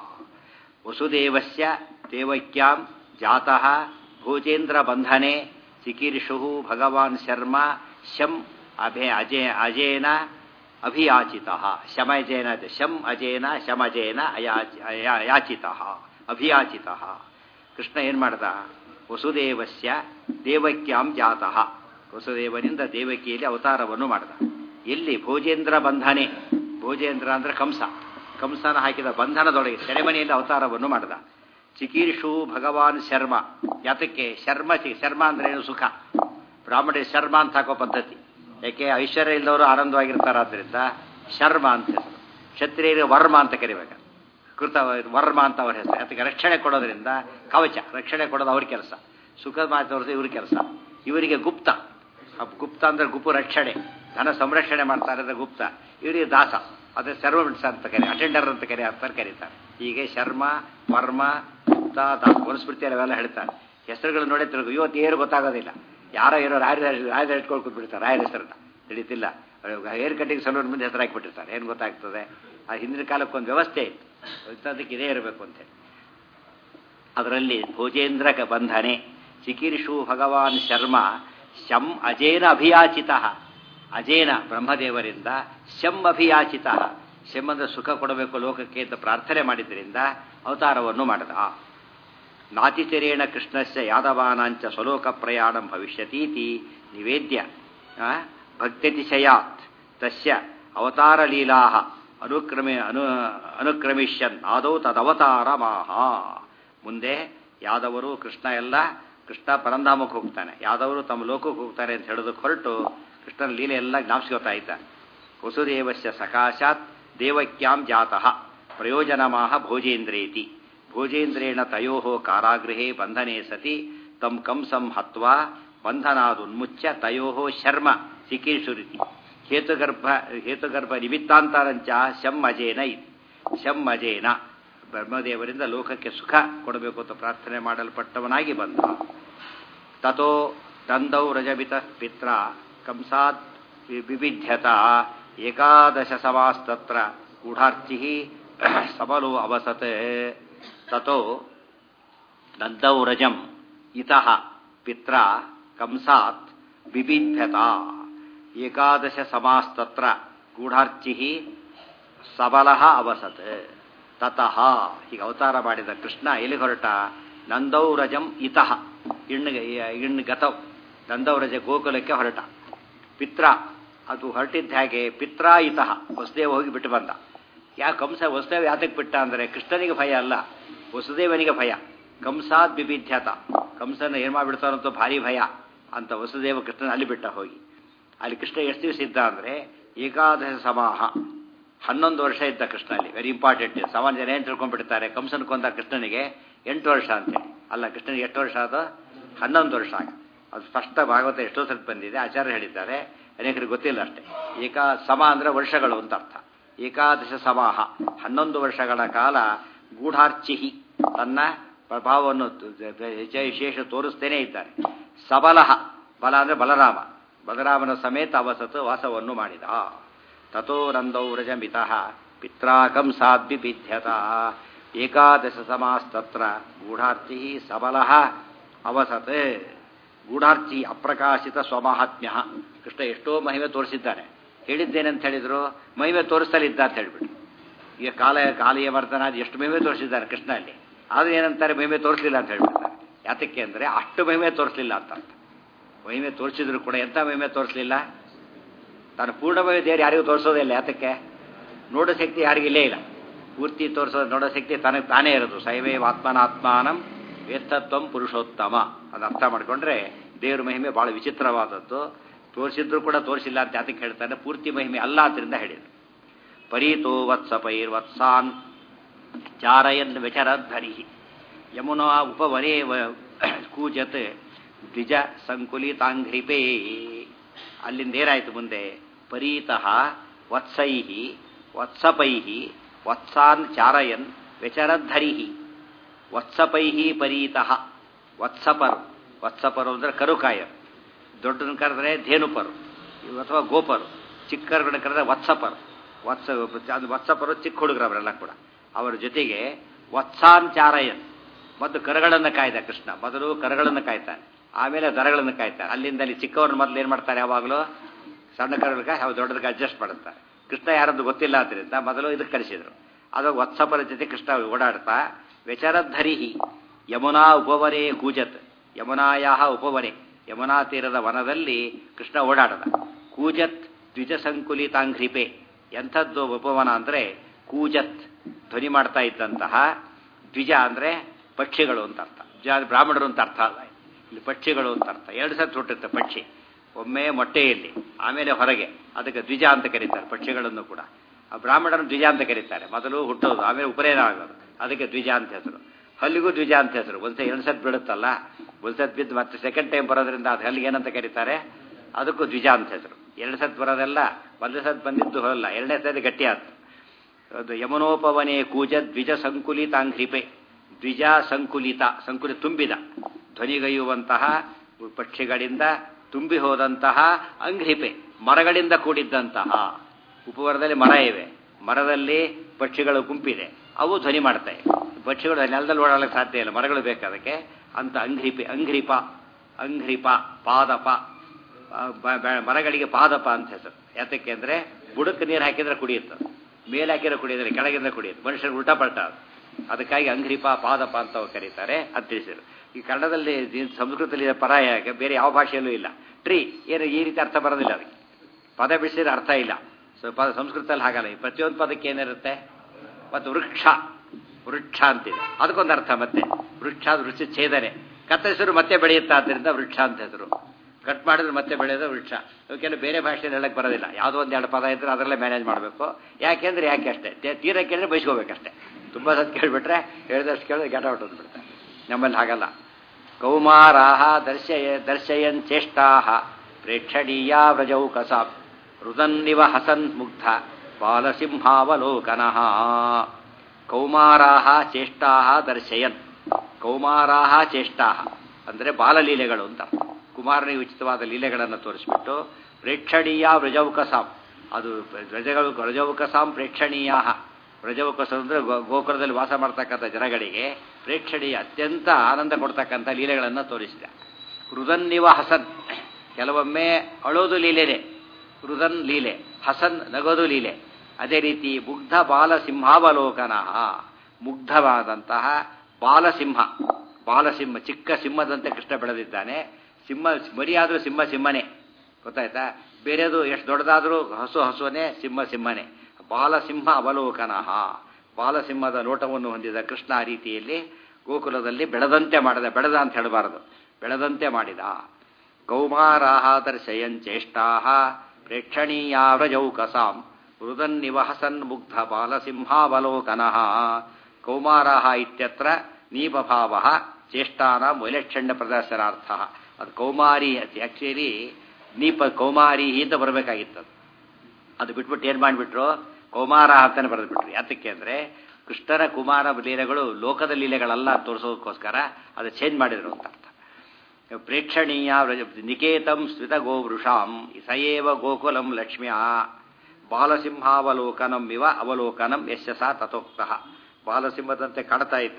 S1: ವಸುದೇವಸ್ಯ ದೇವಕ್ಯಾಂ ಜಾತಃ ಭೋಜೇಂದ್ರ ಬಂಧನೆ ಚಿಕೀರ್ಷು ಭಗವಾನ್ ಶರ್ಮ ಶಂ ಅಭೆ ಅಜೇ ಅಜೇನ ಅಭಿಯಾಚಿತಃ ಶಮಜೇನ ಶಂ ಅಜೇನ ಶಮಜೇನ ಅಯಾಚಿ ಅಯಾ- ಯಾಚಿತಃ ಅಭಿಯಾಚಿತಃ ಕೃಷ್ಣ ಏನು ಮಾಡ್ದ ವಸುದೇವಸ್ಯ ದೇವಕ್ಯಾಂ ಜಾತಃ ವಸುದೇವನಿಂದ ದೇವಕಿಯಲ್ಲಿ ಅವತಾರವನ್ನು ಮಾಡ್ದ ಎಲ್ಲಿ ಭೋಜೇಂದ್ರ ಬಂಧನೆ ಭೋಜೇಂದ್ರ ಅಂದ್ರೆ ಕಂಸ ಕಂಸನ ಹಾಕಿದ ಬಂಧನದೊಳಗೆ ಸೆರೆಮನೆಯಲ್ಲಿ ಅವತಾರವನ್ನು ಮಾಡ್ದ ಚಿಕೀರ್ಷು ಭಗವಾನ್ ಶರ್ಮ ಯಾತಕ್ಕೆ ಶರ್ಮ ಚಿ- ಶರ್ಮ ಅಂದ್ರೆ ಏನು ಸುಖ ಬ್ರಾಹ್ಮಣ ಶರ್ಮ ಅಂತ ಹಾಕೋ ಪದ್ಧತಿ ಯಾಕೆ ಐಶ್ವರ್ಯ ಇಲ್ಲದವರು ಆನಂದವಾಗಿರ್ತಾರಾದ್ರಿಂದ ಶರ್ಮ ಅಂತ ಹೆಸರು ಕ್ಷತ್ರಿಯರಿಗೆ ವರ್ಮ ಅಂತ ಕರಿಬೇಕು ಕೃತ ವರ್ಮ ಅಂತ ಅವ್ರ ಹೆಸರು ಅದಕ್ಕೆ ರಕ್ಷಣೆ ಕೊಡೋದ್ರಿಂದ ಕವಚ ರಕ್ಷಣೆ ಕೊಡೋದು ಅವ್ರ ಕೆಲಸ ಸುಖ ಮಾತವ್ರದ್ದು ಇವ್ರ ಕೆಲಸ ಇವರಿಗೆ ಗುಪ್ತ ಆ ಗುಪ್ತ ಅಂದ್ರೆ ಗುಪು ರಕ್ಷಣೆ ಧನ ಸಂರಕ್ಷಣೆ ಮಾಡ್ತಾರೆ ಅಂದ್ರೆ ಗುಪ್ತ ಇವರಿಗೆ ದಾಸ ಅದೇ ಸರ್ವಮೆಂಟ್ಸ್ ಅಂತ ಕರಿ ಅಟೆಂಡರ್ ಅಂತ ಕರಿ ಅಂತ ಕರೀತಾರೆ ಹೀಗೆ ಶರ್ಮ ವರ್ಮ ಗುಪ್ತ ದಾಸ ಮನುಸ್ಮೃತಿಯಲ್ಲಿ ಅವೆಲ್ಲ ಹೇಳ್ತಾರೆ ಹೆಸರುಗಳು ನೋಡಿ ತಿರುಗು ಇವತ್ತು ಏನು ಗೊತ್ತಾಗೋದಿಲ್ಲ ಯಾರೋ ಏನೋ ರಾಯರ ರಾಯರ ಇಟ್ಕೊಂಡು ಕೂತ್ಬಿಡ್ತಾರೆ ರಾಯರ ಹೆಸರನ್ನ ತಿಳಿತಿಲ್ಲ ಹೇರ್ ಕಟ್ಟಿಂಗ್ ಸಲೂನ್ ಮುಂದೆ ಹೆಸರು ಹಾಕಿಬಿಟ್ಟಿರ್ತಾರೆ ಏನು ಗೊತ್ತಾಗ್ತದೆ ಆ ಹಿಂದಿನ ಕಾಲಕ್ಕೆ ಒಂದು ವ್ಯವಸ್ಥೆ ಇತ್ತು ಇಂಥದ್ದಕ್ಕೆ ಇದೇ ಇರಬೇಕು ಅಂತೇಳಿ ಅದರಲ್ಲಿ ಭೋಜೇಂದ್ರ ಕ- ಬಂಧನೆ ಚಿಕೀರ್ಷು ಭಗವಾನ್ ಶರ್ಮ ಶಂ ಅಜೇನ ಅಭಿಯಾಚಿತ ಅಜೇನ ಬ್ರಹ್ಮದೇವರಿಂದ ಶಂ ಅಭಿಯಾಚಿತ ಶಂ ಅಂದ್ರೆ ಸುಖ ಕೊಡಬೇಕು ಲೋಕಕ್ಕೆ ಅಂತ ಪ್ರಾರ್ಥನೆ ಮಾಡಿದ್ರಿಂದ ಅವತಾರವನ್ನು ಮಾಡಿದ ನಾತಿಚರೇಣ ಕೃಷ್ಣಸ್ಯ ಯಾದವಾನಾಂಚ ಸ್ವಲೋಕ ಪ್ರಯಾಣಂ ಭವಿಷ್ಯತೀತಿ ನಿವೇದ್ಯ ಆ, ಭಕ್ತ್ಯತಿಶಯಾತ್ ತಸ್ಯ ಅವತಾರಲೀಲಾ ಅನುಕ್ರಮೆ ಅನು ಅನುಕ್ರಮಿಷ್ಯನ್ ಆದೌ ತದವತಾರ ಮಾಹ ಮುಂದೆ ಯಾದವರು ಕೃಷ್ಣ ಎಲ್ಲ ಕೃಷ್ಣ ಪರಂಧಾಮಕ್ಕೆ ಹೋಗ್ತಾನೆ ಯಾದವರು ತಮ್ಮ ಲೋಕಕ್ಕೆ ಹೋಗ್ತಾರೆ ಅಂತ ಹೇಳೋದಕ್ಕೆ ಹೊರಟು ಕೃಷ್ಣನ ಲೀಲೆ ಎಲ್ಲ ಜ್ಞಾಪಿಸ್ಕೋತಾ ಇದ್ದಾನೆ ವಸುದೇವಸ್ಯ ಸಕಾಶಾತ್ ದೇವಕ್ಯಾಂ ಜಾತಃ ಪ್ರಯೋಜನಮಾಹ ಭೋಜೇಂದ್ರೇತಿ ಭೋಜೇಂದ್ರೇಣ ತಯೋ ಕಾರಾಗೃಹೇ ಬಂಧನೆ ಸತಿ ತಂ ಕಂಸಂ ಹತ್ವಾ ಬಂಧನಾದುನ್ಮುಚ್ಯ ತಯೋ ಶರ್ಮ ಚಿಕೀರ್ಷುರಿತಿ ಹೇತುಗರ್ಭ ಹೇತುಗರ್ಭ ನಿಮಿತ್ತಾಂತರಂಚ ಶಂ ಅಜೇನ ಇತಿ ಶಂ ಅಜೇನ ಬ್ರಹ್ಮದೇವರಿಂದ ಲೋಕಕ್ಕೆ ಸುಖ ಕೊಡಬೇಕು ಅಂತ ಪ್ರಾರ್ಥನೆ ಮಾಡಲ್ಪಟ್ಟವನಾಗಿ ಬಂದ ತಥೋ ದಂದೌ ರಜಬಿತ ಪಿತ್ರ ಕಂಸಾತ್ ವಿ- ವಿವಿಧ್ಯತ ಏಕಾದಶ ಸಮಾಸ್ತತ್ರ ಗೂಢಾರ್ಚಿ ಸಬಲೋ ಅವಸತ್ ತಥೋ ದಂದೌ ರಜಂ ಇತಃ ಪಿತ್ರ ಕಂಸಾತ್ ಬಿಬಿಧ್ಯತ ಏಕಾದಶ ಸಮಾಸ್ತತ್ರ ಗೂಢಾರ್ಚಿ ಸಬಲ ಅವಸತ್ ತತಃ ಹೀಗೆ ಅವತಾರ ಮಾಡಿದ ಕೃಷ್ಣ ಎಲ್ಲಿ ಹೊರಟ ನಂದೌರಜಂ ಇತಃ ಇಣ್ಣ ಇಣ್ಣ ಗತೌ ನಂದೌರಜ ಗೋಕುಲಕ್ಕೆ ಹೊರಟ ಪಿತ್ರ ಅದು ಹೊರಟಿದ್ದ ಹಾಗೆ ಪಿತ್ರ ಇತಃ ವಸುದೇವ ಹೋಗಿ ಬಿಟ್ಟು ಬಂದ ಯಾ ಕಂಸ ವಸುದೇವ ಯಾತಕ್ಕೆ ಬಿಟ್ಟ ಅಂದರೆ ಕೃಷ್ಣನಿಗೆ ಭಯ ಅಲ್ಲ ವಸುದೇವನಿಗೆ ಭಯ ಕಂಸಾದ್ ಬಿಬಿಧ್ಯತ ಕಂಸನ ಏನು ಮಾಡಿಬಿಡ್ತಾರಂತ ಭಾರಿ ಭಯ ಅಂತ ವಸುದೇವ ಕೃಷ್ಣನ ಅಲ್ಲಿ ಬಿಟ್ಟ ಹೋಗಿ ಅಲ್ಲಿ ಕೃಷ್ಣ ಎಷ್ಟು ದಿವಸ ಇದ್ದ ಅಂದರೆ ಏಕಾದಶ ಸಮಾಹ ಹನ್ನೊಂದು ವರ್ಷ ಇದ್ದ ಕೃಷ್ಣ ಅಲ್ಲಿ ವೆರಿ ಇಂಪಾರ್ಟೆಂಟ್ ಸಾಮಾನ್ಯ ಜನ ಏನು ತಿಳ್ಕೊಂಡ್ಬಿಡ್ತಾರೆ ಕಂಸನ ಕೊಂದ ಕೃಷ್ಣನಿಗೆ ಎಂಟು ವರ್ಷ ಅಂತೇಳಿ ಅಲ್ಲ ಕೃಷ್ಣನಿಗೆ ಎಷ್ಟು ವರ್ಷ ಅದು ಹನ್ನೊಂದು ವರ್ಷ ಆಗ ಅದು ಸ್ಪಷ್ಟ ಭಾಗವತ ಎಷ್ಟೋ ಸಲ ಬಂದಿದೆ ಆಚಾರ್ಯ ಹೇಳಿದ್ದಾರೆ ಅನೇಕರಿಗೆ ಗೊತ್ತಿಲ್ಲ ಅಷ್ಟೇ ಏಕಾ ಸಮ ಅಂದರೆ ವರ್ಷಗಳು ಅಂತ ಅರ್ಥ ಏಕಾದಶ ಸಮಾಹ ಹನ್ನೊಂದು ವರ್ಷಗಳ ಕಾಲ ಗೂಢಾರ್ಚಿಹಿ ತನ್ನ ಪ್ರಭಾವವನ್ನು ಹೆಚ್ಚ ವಿಶೇಷ ತೋರಿಸ್ತೇನೆ ಇದ್ದಾರೆ ಸಬಲಹ ಬಲ ಅಂದರೆ ಬಲರಾಮ ಬಲರಾಮನ ಸಮೇತ ಅವಸತು ವಾಸವನ್ನು ಮಾಡಿದ ತಥೋ ನಂದೌ ರಜಮಿತಃ ಪಿತ್ರಾಕಂ ಸಾದ್ವಿಪಿಧ್ಯತ ಏಕಾದಶ ಸಮಾಸ್ತತ್ರ ಗೂಢಾರ್ಚಿ ಸಬಲಃ ಅವಸತ್ ಗೂಢಾರ್ಚಿ ಅಪ್ರಕಾಶಿತ ಸ್ವಮಾಹಾತ್ಮ್ಯ ಕೃಷ್ಣ ಎಷ್ಟೋ ಮಹಿಮೆ ತೋರಿಸಿದ್ದಾನೆ ಹೇಳಿದ್ದೇನೆಂತ ಹೇಳಿದ್ರು ಮಹಿಮೆ ತೋರಿಸ್ತಲಿದ್ದ ಅಂತ ಹೇಳ್ಬಿಟ್ಟು ಈಗ ಕಾಲ ಕಾಲಿಯ ವರ್ಧನ ಎಷ್ಟು ಮಹಿಮೆ ತೋರಿಸಿದ್ದಾನೆ ಕೃಷ್ಣ ಅಲ್ಲಿ ಆದ್ರೆ ಏನಂತಾರೆ ಮಹಿಮೆ ತೋರಿಸಲಿಲ್ಲ ಅಂತ ಹೇಳ್ಬಿಡ್ತಾರೆ ಯಾತಕ್ಕೆ ಅಂದರೆ ಅಷ್ಟು ಮಹಿಮೆ ತೋರಿಸಲಿಲ್ಲ ಅಂತ ಅರ್ಥ ಮಹಿಮೆ ತೋರಿಸಿದ್ರು ಕೂಡ ಎಂಥ ಮಹಿಮೆ ತೋರಿಸಲಿಲ್ಲ ತಾನು ಪೂರ್ಣಮಯ ದೇವರು ಯಾರಿಗೂ ತೋರಿಸೋದೇ ಇಲ್ಲ ಯಾತಕ್ಕೆ ನೋಡೋ ಶಕ್ತಿ ಯಾರಿಗಿಲ್ಲೇ ಇಲ್ಲ ಪೂರ್ತಿ ತೋರಿಸೋದು ನೋಡೋ ಶಕ್ತಿ ತನಗೆ ತಾನೇ ಇರೋದು ಸೈವೇವ ಆತ್ಮನಾತ್ಮಾನಂ ವೇತ್ತತ್ವಂ ಪುರುಷೋತ್ತಮ ಅದು ಅರ್ಥ ಮಾಡ್ಕೊಂಡ್ರೆ ದೇವ್ರ ಮಹಿಮೆ ಬಹಳ ವಿಚಿತ್ರವಾದದ್ದು ತೋರಿಸಿದ್ರು ಕೂಡ ತೋರಿಸಿಲ್ಲ ಅಂತ ಯಾತಕ್ಕೆ ಹೇಳ್ತಾನೆ ಪೂರ್ತಿ ಮಹಿಮೆ ಅಲ್ಲ ಅದರಿಂದ ಹೇಳಿದ್ರು ಪರೀತೋ ವತ್ಸ ಪೈರ್ವತ್ಸಾನ್ ಚಾರಯನ್ ವ್ಯಚರದ್ಧರಿ ಯಮುನಾ ಉಪವನೇ ವ- ಕೂಜತ್ ದ್ವಿಜ ಸಂಕುಲಿತಾಂಘ್ರಿಪೇ ಅಲ್ಲಿಂದ ಏನಾಯಿತು ಮುಂದೆ ಪರೀತಃ ವತ್ಸೈಹಿ ವತ್ಸಪೈಹಿ ವತ್ಸಾನ್ ಚಾರಯನ್ ವ್ಯಚರದ್ಧರಿಹಿ ವತ್ಸಪೈಹಿ ಪರೀತಃ ವತ್ಸಪರು ವತ್ಸಪರು ಅಂದರೆ ಕರುಕಾಯರು ದೊಡ್ಡದನ್ನು ಕರೆದ್ರೆ ಧೇನುಪರು ಇವು ಅಥವಾ ಗೋಪರು ಚಿಕ್ಕರುಗಳನ್ನ ಕರೆದ್ರೆ ವತ್ಸಪರು ವತ್ಸ ಅದು ವತ್ಸಪರು ಚಿಕ್ಕ ಹುಡುಗರು ಅವರೆಲ್ಲ ಕೂಡ ಅವರ ಜೊತೆಗೆ ವತ್ಸಾನ್ ಚಾರಯನ್ ಮತ್ತು ಕರುಗಳನ್ನು ಕಾಯ್ದ ಕೃಷ್ಣ ಮೊದಲು ಕರುಗಳನ್ನು ಕಾಯ್ತಾನೆ ಆಮೇಲೆ ದರಗಳನ್ನು ಕಾಯ್ತಾನೆ ಅಲ್ಲಿಂದ ಅಲ್ಲಿ ಚಿಕ್ಕವ್ರನ್ನ ಮೊದಲು ಏನು ಮಾಡ್ತಾರೆ ಯಾವಾಗಲೂ ಸಣ್ಣ ಕರುಗಳಿಗೆ ಅವು ದೊಡ್ಡದಕ್ಕೆ ಅಡ್ಜಸ್ಟ್ ಮಾಡುತ್ತಾರೆ ಕೃಷ್ಣ ಯಾರದ್ದು ಗೊತ್ತಿಲ್ಲ ಆದ್ದರಿಂದ ಮೊದಲು ಇದಕ್ಕೆ ಕಲಿಸಿದ್ರು ಅದು ವತ್ಸಪರ ಜೊತೆ ಕೃಷ್ಣ ಓಡಾಡ್ತಾ ವ್ಯಚರದ್ಧರಿಹಿ ಯಮುನಾ ಉಪವರೇ ಕೂಜತ್ ಯಮುನಾಯ ಉಪವರೆ ಯಮುನಾ ತೀರದ ವನದಲ್ಲಿ ಕೃಷ್ಣ ಓಡಾಡದ ಕೂಜತ್ ದ್ವಿಜ ಸಂಕುಲಿತಾಂಘ್ರಿಪೆ ಎಂಥದ್ದು ಉಪವನ ಅಂದರೆ ಕೂಜತ್ ಧ್ವನಿ ಮಾಡ್ತಾ ಇದ್ದಂತಹ ದ್ವಿಜ ಅಂದರೆ ಪಕ್ಷಿಗಳು ಅಂತ ಅರ್ಥ ದ್ವಿಜ ಅಂದ್ರೆ ಬ್ರಾಹ್ಮಣರು ಅಂತ ಅರ್ಥ ಅಲ್ಲ ಇಲ್ಲಿ ಪಕ್ಷಿಗಳು ಅಂತ ಅರ್ಥ ಎರಡು ಸತ್ತು ಹುಟ್ಟುತ್ತೆ ಪಕ್ಷಿ ಒಮ್ಮೆ ಮೊಟ್ಟೆಯಲ್ಲಿ ಆಮೇಲೆ ಹೊರಗೆ ಅದಕ್ಕೆ ದ್ವಿಜ ಅಂತ ಕರೀತಾರೆ ಪಕ್ಷಿಗಳನ್ನು ಕೂಡ ಆ ಬ್ರಾಹ್ಮಣರನ್ನು ದ್ವಿಜ ಅಂತ ಕರೀತಾರೆ ಮೊದಲು ಹುಟ್ಟೋದು ಆಮೇಲೆ ಉಪನಯನ ಆಗೋದು ಅದಕ್ಕೆ ದ್ವಿಜ ಅಂತ ಹೆಸರು ಹಲ್ಲಿಗೂ ದ್ವಿಜ ಅಂತ ಹೆಸರು ಒಂದ್ಸಲ ಎರಡು ಸತ್ ಬೀಳುತ್ತಲ್ಲ ಒಂದು ಸತ್ ಬಿದ್ದು ಮತ್ತೆ ಸೆಕೆಂಡ್ ಟೈಮ್ ಬರೋದ್ರಿಂದ ಅದು ಹಲ್ಲಿಗೆ ಏನಂತ ಕರೀತಾರೆ ಅದಕ್ಕೂ ದ್ವಿಜ ಅಂತ ಹೆಸರು ಎರಡು ಸತ್ ಬರೋದೆಲ್ಲ ಒಂದು ಸತ್ ಬಂದಿದ್ದು ಹೊಲ್ಲ ಎರಡನೇ ಸತಿ ಗಟ್ಟಿ ಆಯ್ತು ಅದು ಯಮನೋಪವನೇ ಕೂಜ ದ್ವಿಜ ಸಂಕುಲಿತಾಂಘ್ರಿಪೆ ದ್ವಿಜ ಸಂಕುಲಿತ ಸಂಕುಲಿತ ತುಂಬಿದ ಧ್ವನಿಗೈಯುವಂತಹ ಪಕ್ಷಿಗಳಿಂದ ತುಂಬಿ ಹೋದಂತಹ ಅಂಘ್ರಿಪೆ ಮರಗಳಿಂದ ಕೂಡಿದ್ದಂತಹ ಉಪವರದಲ್ಲಿ ಮರ ಇವೆ ಮರದಲ್ಲಿ ಪಕ್ಷಿಗಳು ಗುಂಪಿದೆ ಅವು ಧ್ವನಿ ಮಾಡ್ತವೆ ಪಕ್ಷಿಗಳು ನೆಲದಲ್ಲಿ ಓಡಾಡಲಿಕ್ಕೆ ಸಾಧ್ಯ ಇಲ್ಲ ಮರಗಳು ಬೇಕು ಅದಕ್ಕೆ ಅಂತ ಅಂಘ್ರಿಪೆ ಅಂಘ್ರಿಪ ಅಂಘ್ರಿಪ ಪಾದಪ ಬ- ಬ- ಮರಗಳಿಗೆ ಪಾದಪ ಅಂತ ಹೆಸರು ಯಾತಕ್ಕೆ ಅಂದರೆ ಬುಡಕ್ಕೆ ನೀರು ಹಾಕಿದ್ರೆ ಕುಡಿಯುತ್ತೆ ಮೇಲೆ ಹಾಕಿದ್ರೆ ಕುಡಿಯೋದ್ರೆ ಕೆಳಗಿಂದ ಕುಡಿಯುತ್ತೆ ಮನುಷ್ಯರು ಉಲ್ಟಾ ಪಲ್ಟ ಅದು. ಅದಕ್ಕಾಗಿ ಅಂಘ್ರಿಪ ಪಾದಪ ಅಂತ ಅವ್ರು ಕರೀತಾರೆ ಅಂತ ತಿಳಿಸಿರು ಈ ಕನ್ನಡದಲ್ಲಿ ಈ ಸಂಸ್ಕೃತದಲ್ಲಿ ಪರಾಯ ಬೇರೆ ಯಾವ ಭಾಷೆಯಲ್ಲೂ ಇಲ್ಲ ಟ್ರೀ ಏನು ಈ ರೀತಿ ಅರ್ಥ ಬರೋದಿಲ್ಲ ಅದಕ್ಕೆ ಪದ ಬಿಡಿಸಿದ್ರೆ ಅರ್ಥ ಇಲ್ಲ ಸೊ ಪದ ಸಂಸ್ಕೃತದಲ್ಲಿ ಹಾಗಲ್ಲ ಈ ಪ್ರತಿಯೊಂದು ಪದಕ್ಕೆ ಏನಿರುತ್ತೆ ಮತ್ತು ವೃಕ್ಷ ವೃಕ್ಷ ಅಂತಿದೆ ಅದಕ್ಕೊಂದು ಅರ್ಥ ಮತ್ತೆ ವೃಕ್ಷ ಅದು ವೃಕ್ಷ ಛೇದನೆ ಕತ್ತರಿಸಿದ್ರು ಮತ್ತೆ ಬೆಳೆಯುತ್ತೆ ಆದ್ದರಿಂದ ವೃಕ್ಷ ಅಂತ ಹೆಸರು ಕಟ್ ಮಾಡಿದ್ರೆ ಮತ್ತೆ ಬೆಳೆಯೋದು ವೃಕ್ಷ ಇವಕ್ಕೆಲ್ಲ ಬೇರೆ ಭಾಷೆಯಲ್ಲಿ ಹೇಳಕ್ಕೆ ಬರೋದಿಲ್ಲ ಯಾವುದೋ ಒಂದು ಎರಡು ಪದ ಇದ್ರೆ ಅದರಲ್ಲೇ ಮ್ಯಾನೇಜ್ ಮಾಡಬೇಕು ಯಾಕೆಂದ್ರೆ ಯಾಕೆ ಅಷ್ಟೇ ತೀ- ತೀರ ಕೇಳಿದ್ರೆ ಬಯಸ್ಕೋಬೇಕಷ್ಟೇ ತುಂಬ ಸತ್ ಕೇಳಿಬಿಟ್ರೆ ಹೇಳಿದಷ್ಟು ಕೇಳಿದ್ರೆ ಗೆಟ ಹೊಟ್ಟು ಬಿಡ್ತಾರೆ ನಮ್ಮಲ್ಲಿ ಹಾಗಲ್ಲ ಕೌಮಾರಾಹ ದರ್ಶಯ ದರ್ಶಯನ್ ಚೇಷ್ಟಾಹ ಪ್ರೇಕ್ಷಣೀಯ ವ್ರಜೌ ಕಸಾಂ ರುದನ್ನಿವ ಹಸನ್ ಮುಗ್ಧ ಬಾಲಸಿಂಹಾವಲೋಕನಃ ಕೌಮಾರಾಹ ಚೇಷ್ಟಾಹ ದರ್ಶಯನ್ ಕೌಮಾರಾಹ ಚೇಷ್ಟಾಹ ಅಂದರೆ ಬಾಲಲೀಲೆಗಳು ಅಂತ ಕುಮಾರನಿಗೆ ಉಚಿತವಾದ ಲೀಲೆಗಳನ್ನು ತೋರಿಸ್ಬಿಟ್ಟು ಪ್ರೇಕ್ಷಣೀಯ ವ್ರಜೌಕಸಾಂ ಅದು ವ್ರಜಗಳು ವ್ರಜೌಕಸಾಂ ಪ್ರೇಕ್ಷಣೀಯ ವ್ರಜೌಕಸ ಅಂದರೆ ಗೋಕುಲದಲ್ಲಿ ವಾಸ ಮಾಡ್ತಕ್ಕಂಥ ಜನಗಳಿಗೆ ಪ್ರೇಕ್ಷಣೀಯ ಅತ್ಯಂತ ಆನಂದ ಕೊಡ್ತಕ್ಕಂಥ ಲೀಲೆಗಳನ್ನು ತೋರಿಸಿದ ರುದನ್ನಿವ ಹಸನ್ ಕೆಲವೊಮ್ಮೆ ಅಳೋದು ಲೀಲೆನೆ ರುದನ್ ಲೀಲೆ ಹಸನ್ ನಗೋದು ಲೀಲೆ ಅದೇ ರೀತಿ ಮುಗ್ಧ ಬಾಲಸಿಂಹಾವಲೋಕನ ಮುಗ್ಧವಾದಂತಹ ಬಾಲಸಿಂಹ ಬಾಲಸಿಂಹ ಚಿಕ್ಕ ಸಿಂಹದಂತೆ ಕೃಷ್ಣ ಬೆಳೆದಿದ್ದಾನೆ ಸಿಂಹ ಮರಿಯಾದರೂ ಸಿಂಹ ಸಿಂಹನೇ ಗೊತ್ತಾಯ್ತಾ ಬೇರೆದು ಎಷ್ಟು ದೊಡ್ಡದಾದರೂ ಹಸು ಹಸುವನೇ ಸಿಂಹ ಸಿಂಹನೇ ಬಾಲಸಿಂಹ ಅವಲೋಕನ ಬಾಲಸಿಂಹದ ನೋಟವನ್ನು ಹೊಂದಿದ ಕೃಷ್ಣ ಆ ರೀತಿಯಲ್ಲಿ ಗೋಕುಲದಲ್ಲಿ ಬೆಳೆದಂತೆ ಮಾಡಿದ ಬೆಳೆದ ಅಂತ ಹೇಳಬಾರದು ಬೆಳೆದಂತೆ ಮಾಡಿದ ಕೌಮಾರಾಹ ದರ್ಶಯಂಚೇಷ್ಟಾ ಪ್ರೇಕ್ಷಣೀಯ ವ್ರಜೌಕಸಾಂ ಮೃದನ್ನಿವ ಹಸನ್ ಮುಗ್ಧ ಬಾಲಸಿಂಹಾವಲೋಕನಃ ಕೌಮಾರಾಹ ಇತ್ಯತ್ರ ನೀಪಭಾವ ಚೇಷ್ಟಾನ ವೈಲಕ್ಷಣ್ಯ ಪ್ರದರ್ಶನಾರ್ಥ ಅದು ಕೌಮಾರಿ ಆ್ಯಕ್ಚುಲಿ ನೀಪ ಕೌಮಾರಿ ಅಂತ ಬರಬೇಕಾಗಿತ್ತು ಅದು ಅದು ಬಿಟ್ಬಿಟ್ಟು ಏನು ಮಾಡಿಬಿಟ್ರು ಕೌಮಾರ ಅಂತಾನೆ ಬರೆದ್ಬಿಟ್ರು ಯಾತಕ್ಕೆ ಅಂದರೆ ಕೃಷ್ಣನ ಕುಮಾರ ಲೀಲೆಗಳು ಲೋಕದ ಲೀಲೆಗಳಲ್ಲ ತೋರಿಸೋದಕ್ಕೋಸ್ಕರ ಅದು ಚೇಂಜ್ ಮಾಡಿದ್ರು ಅಂತ ಅರ್ಥ ಪ್ರೇಕ್ಷಣೀಯ ವ್ರಜ- ನಿಕೇತಂ ಸ್ವಿತ ಗೋವೃಷಾಂ ಸಯೇವ ಗೋಕುಲಂ ಲಕ್ಷ್ಮ್ಯಾ ಬಾಲಸಿಂಹಾವಲೋಕನಂ ಇವ ಅವಲೋಕನಂ ಯಶ ಸಾ ತಥೋಕ್ತಃ ಬಾಲಸಿಂಹದಂತೆ ಕಾಣ್ತಾ ಇದ್ದ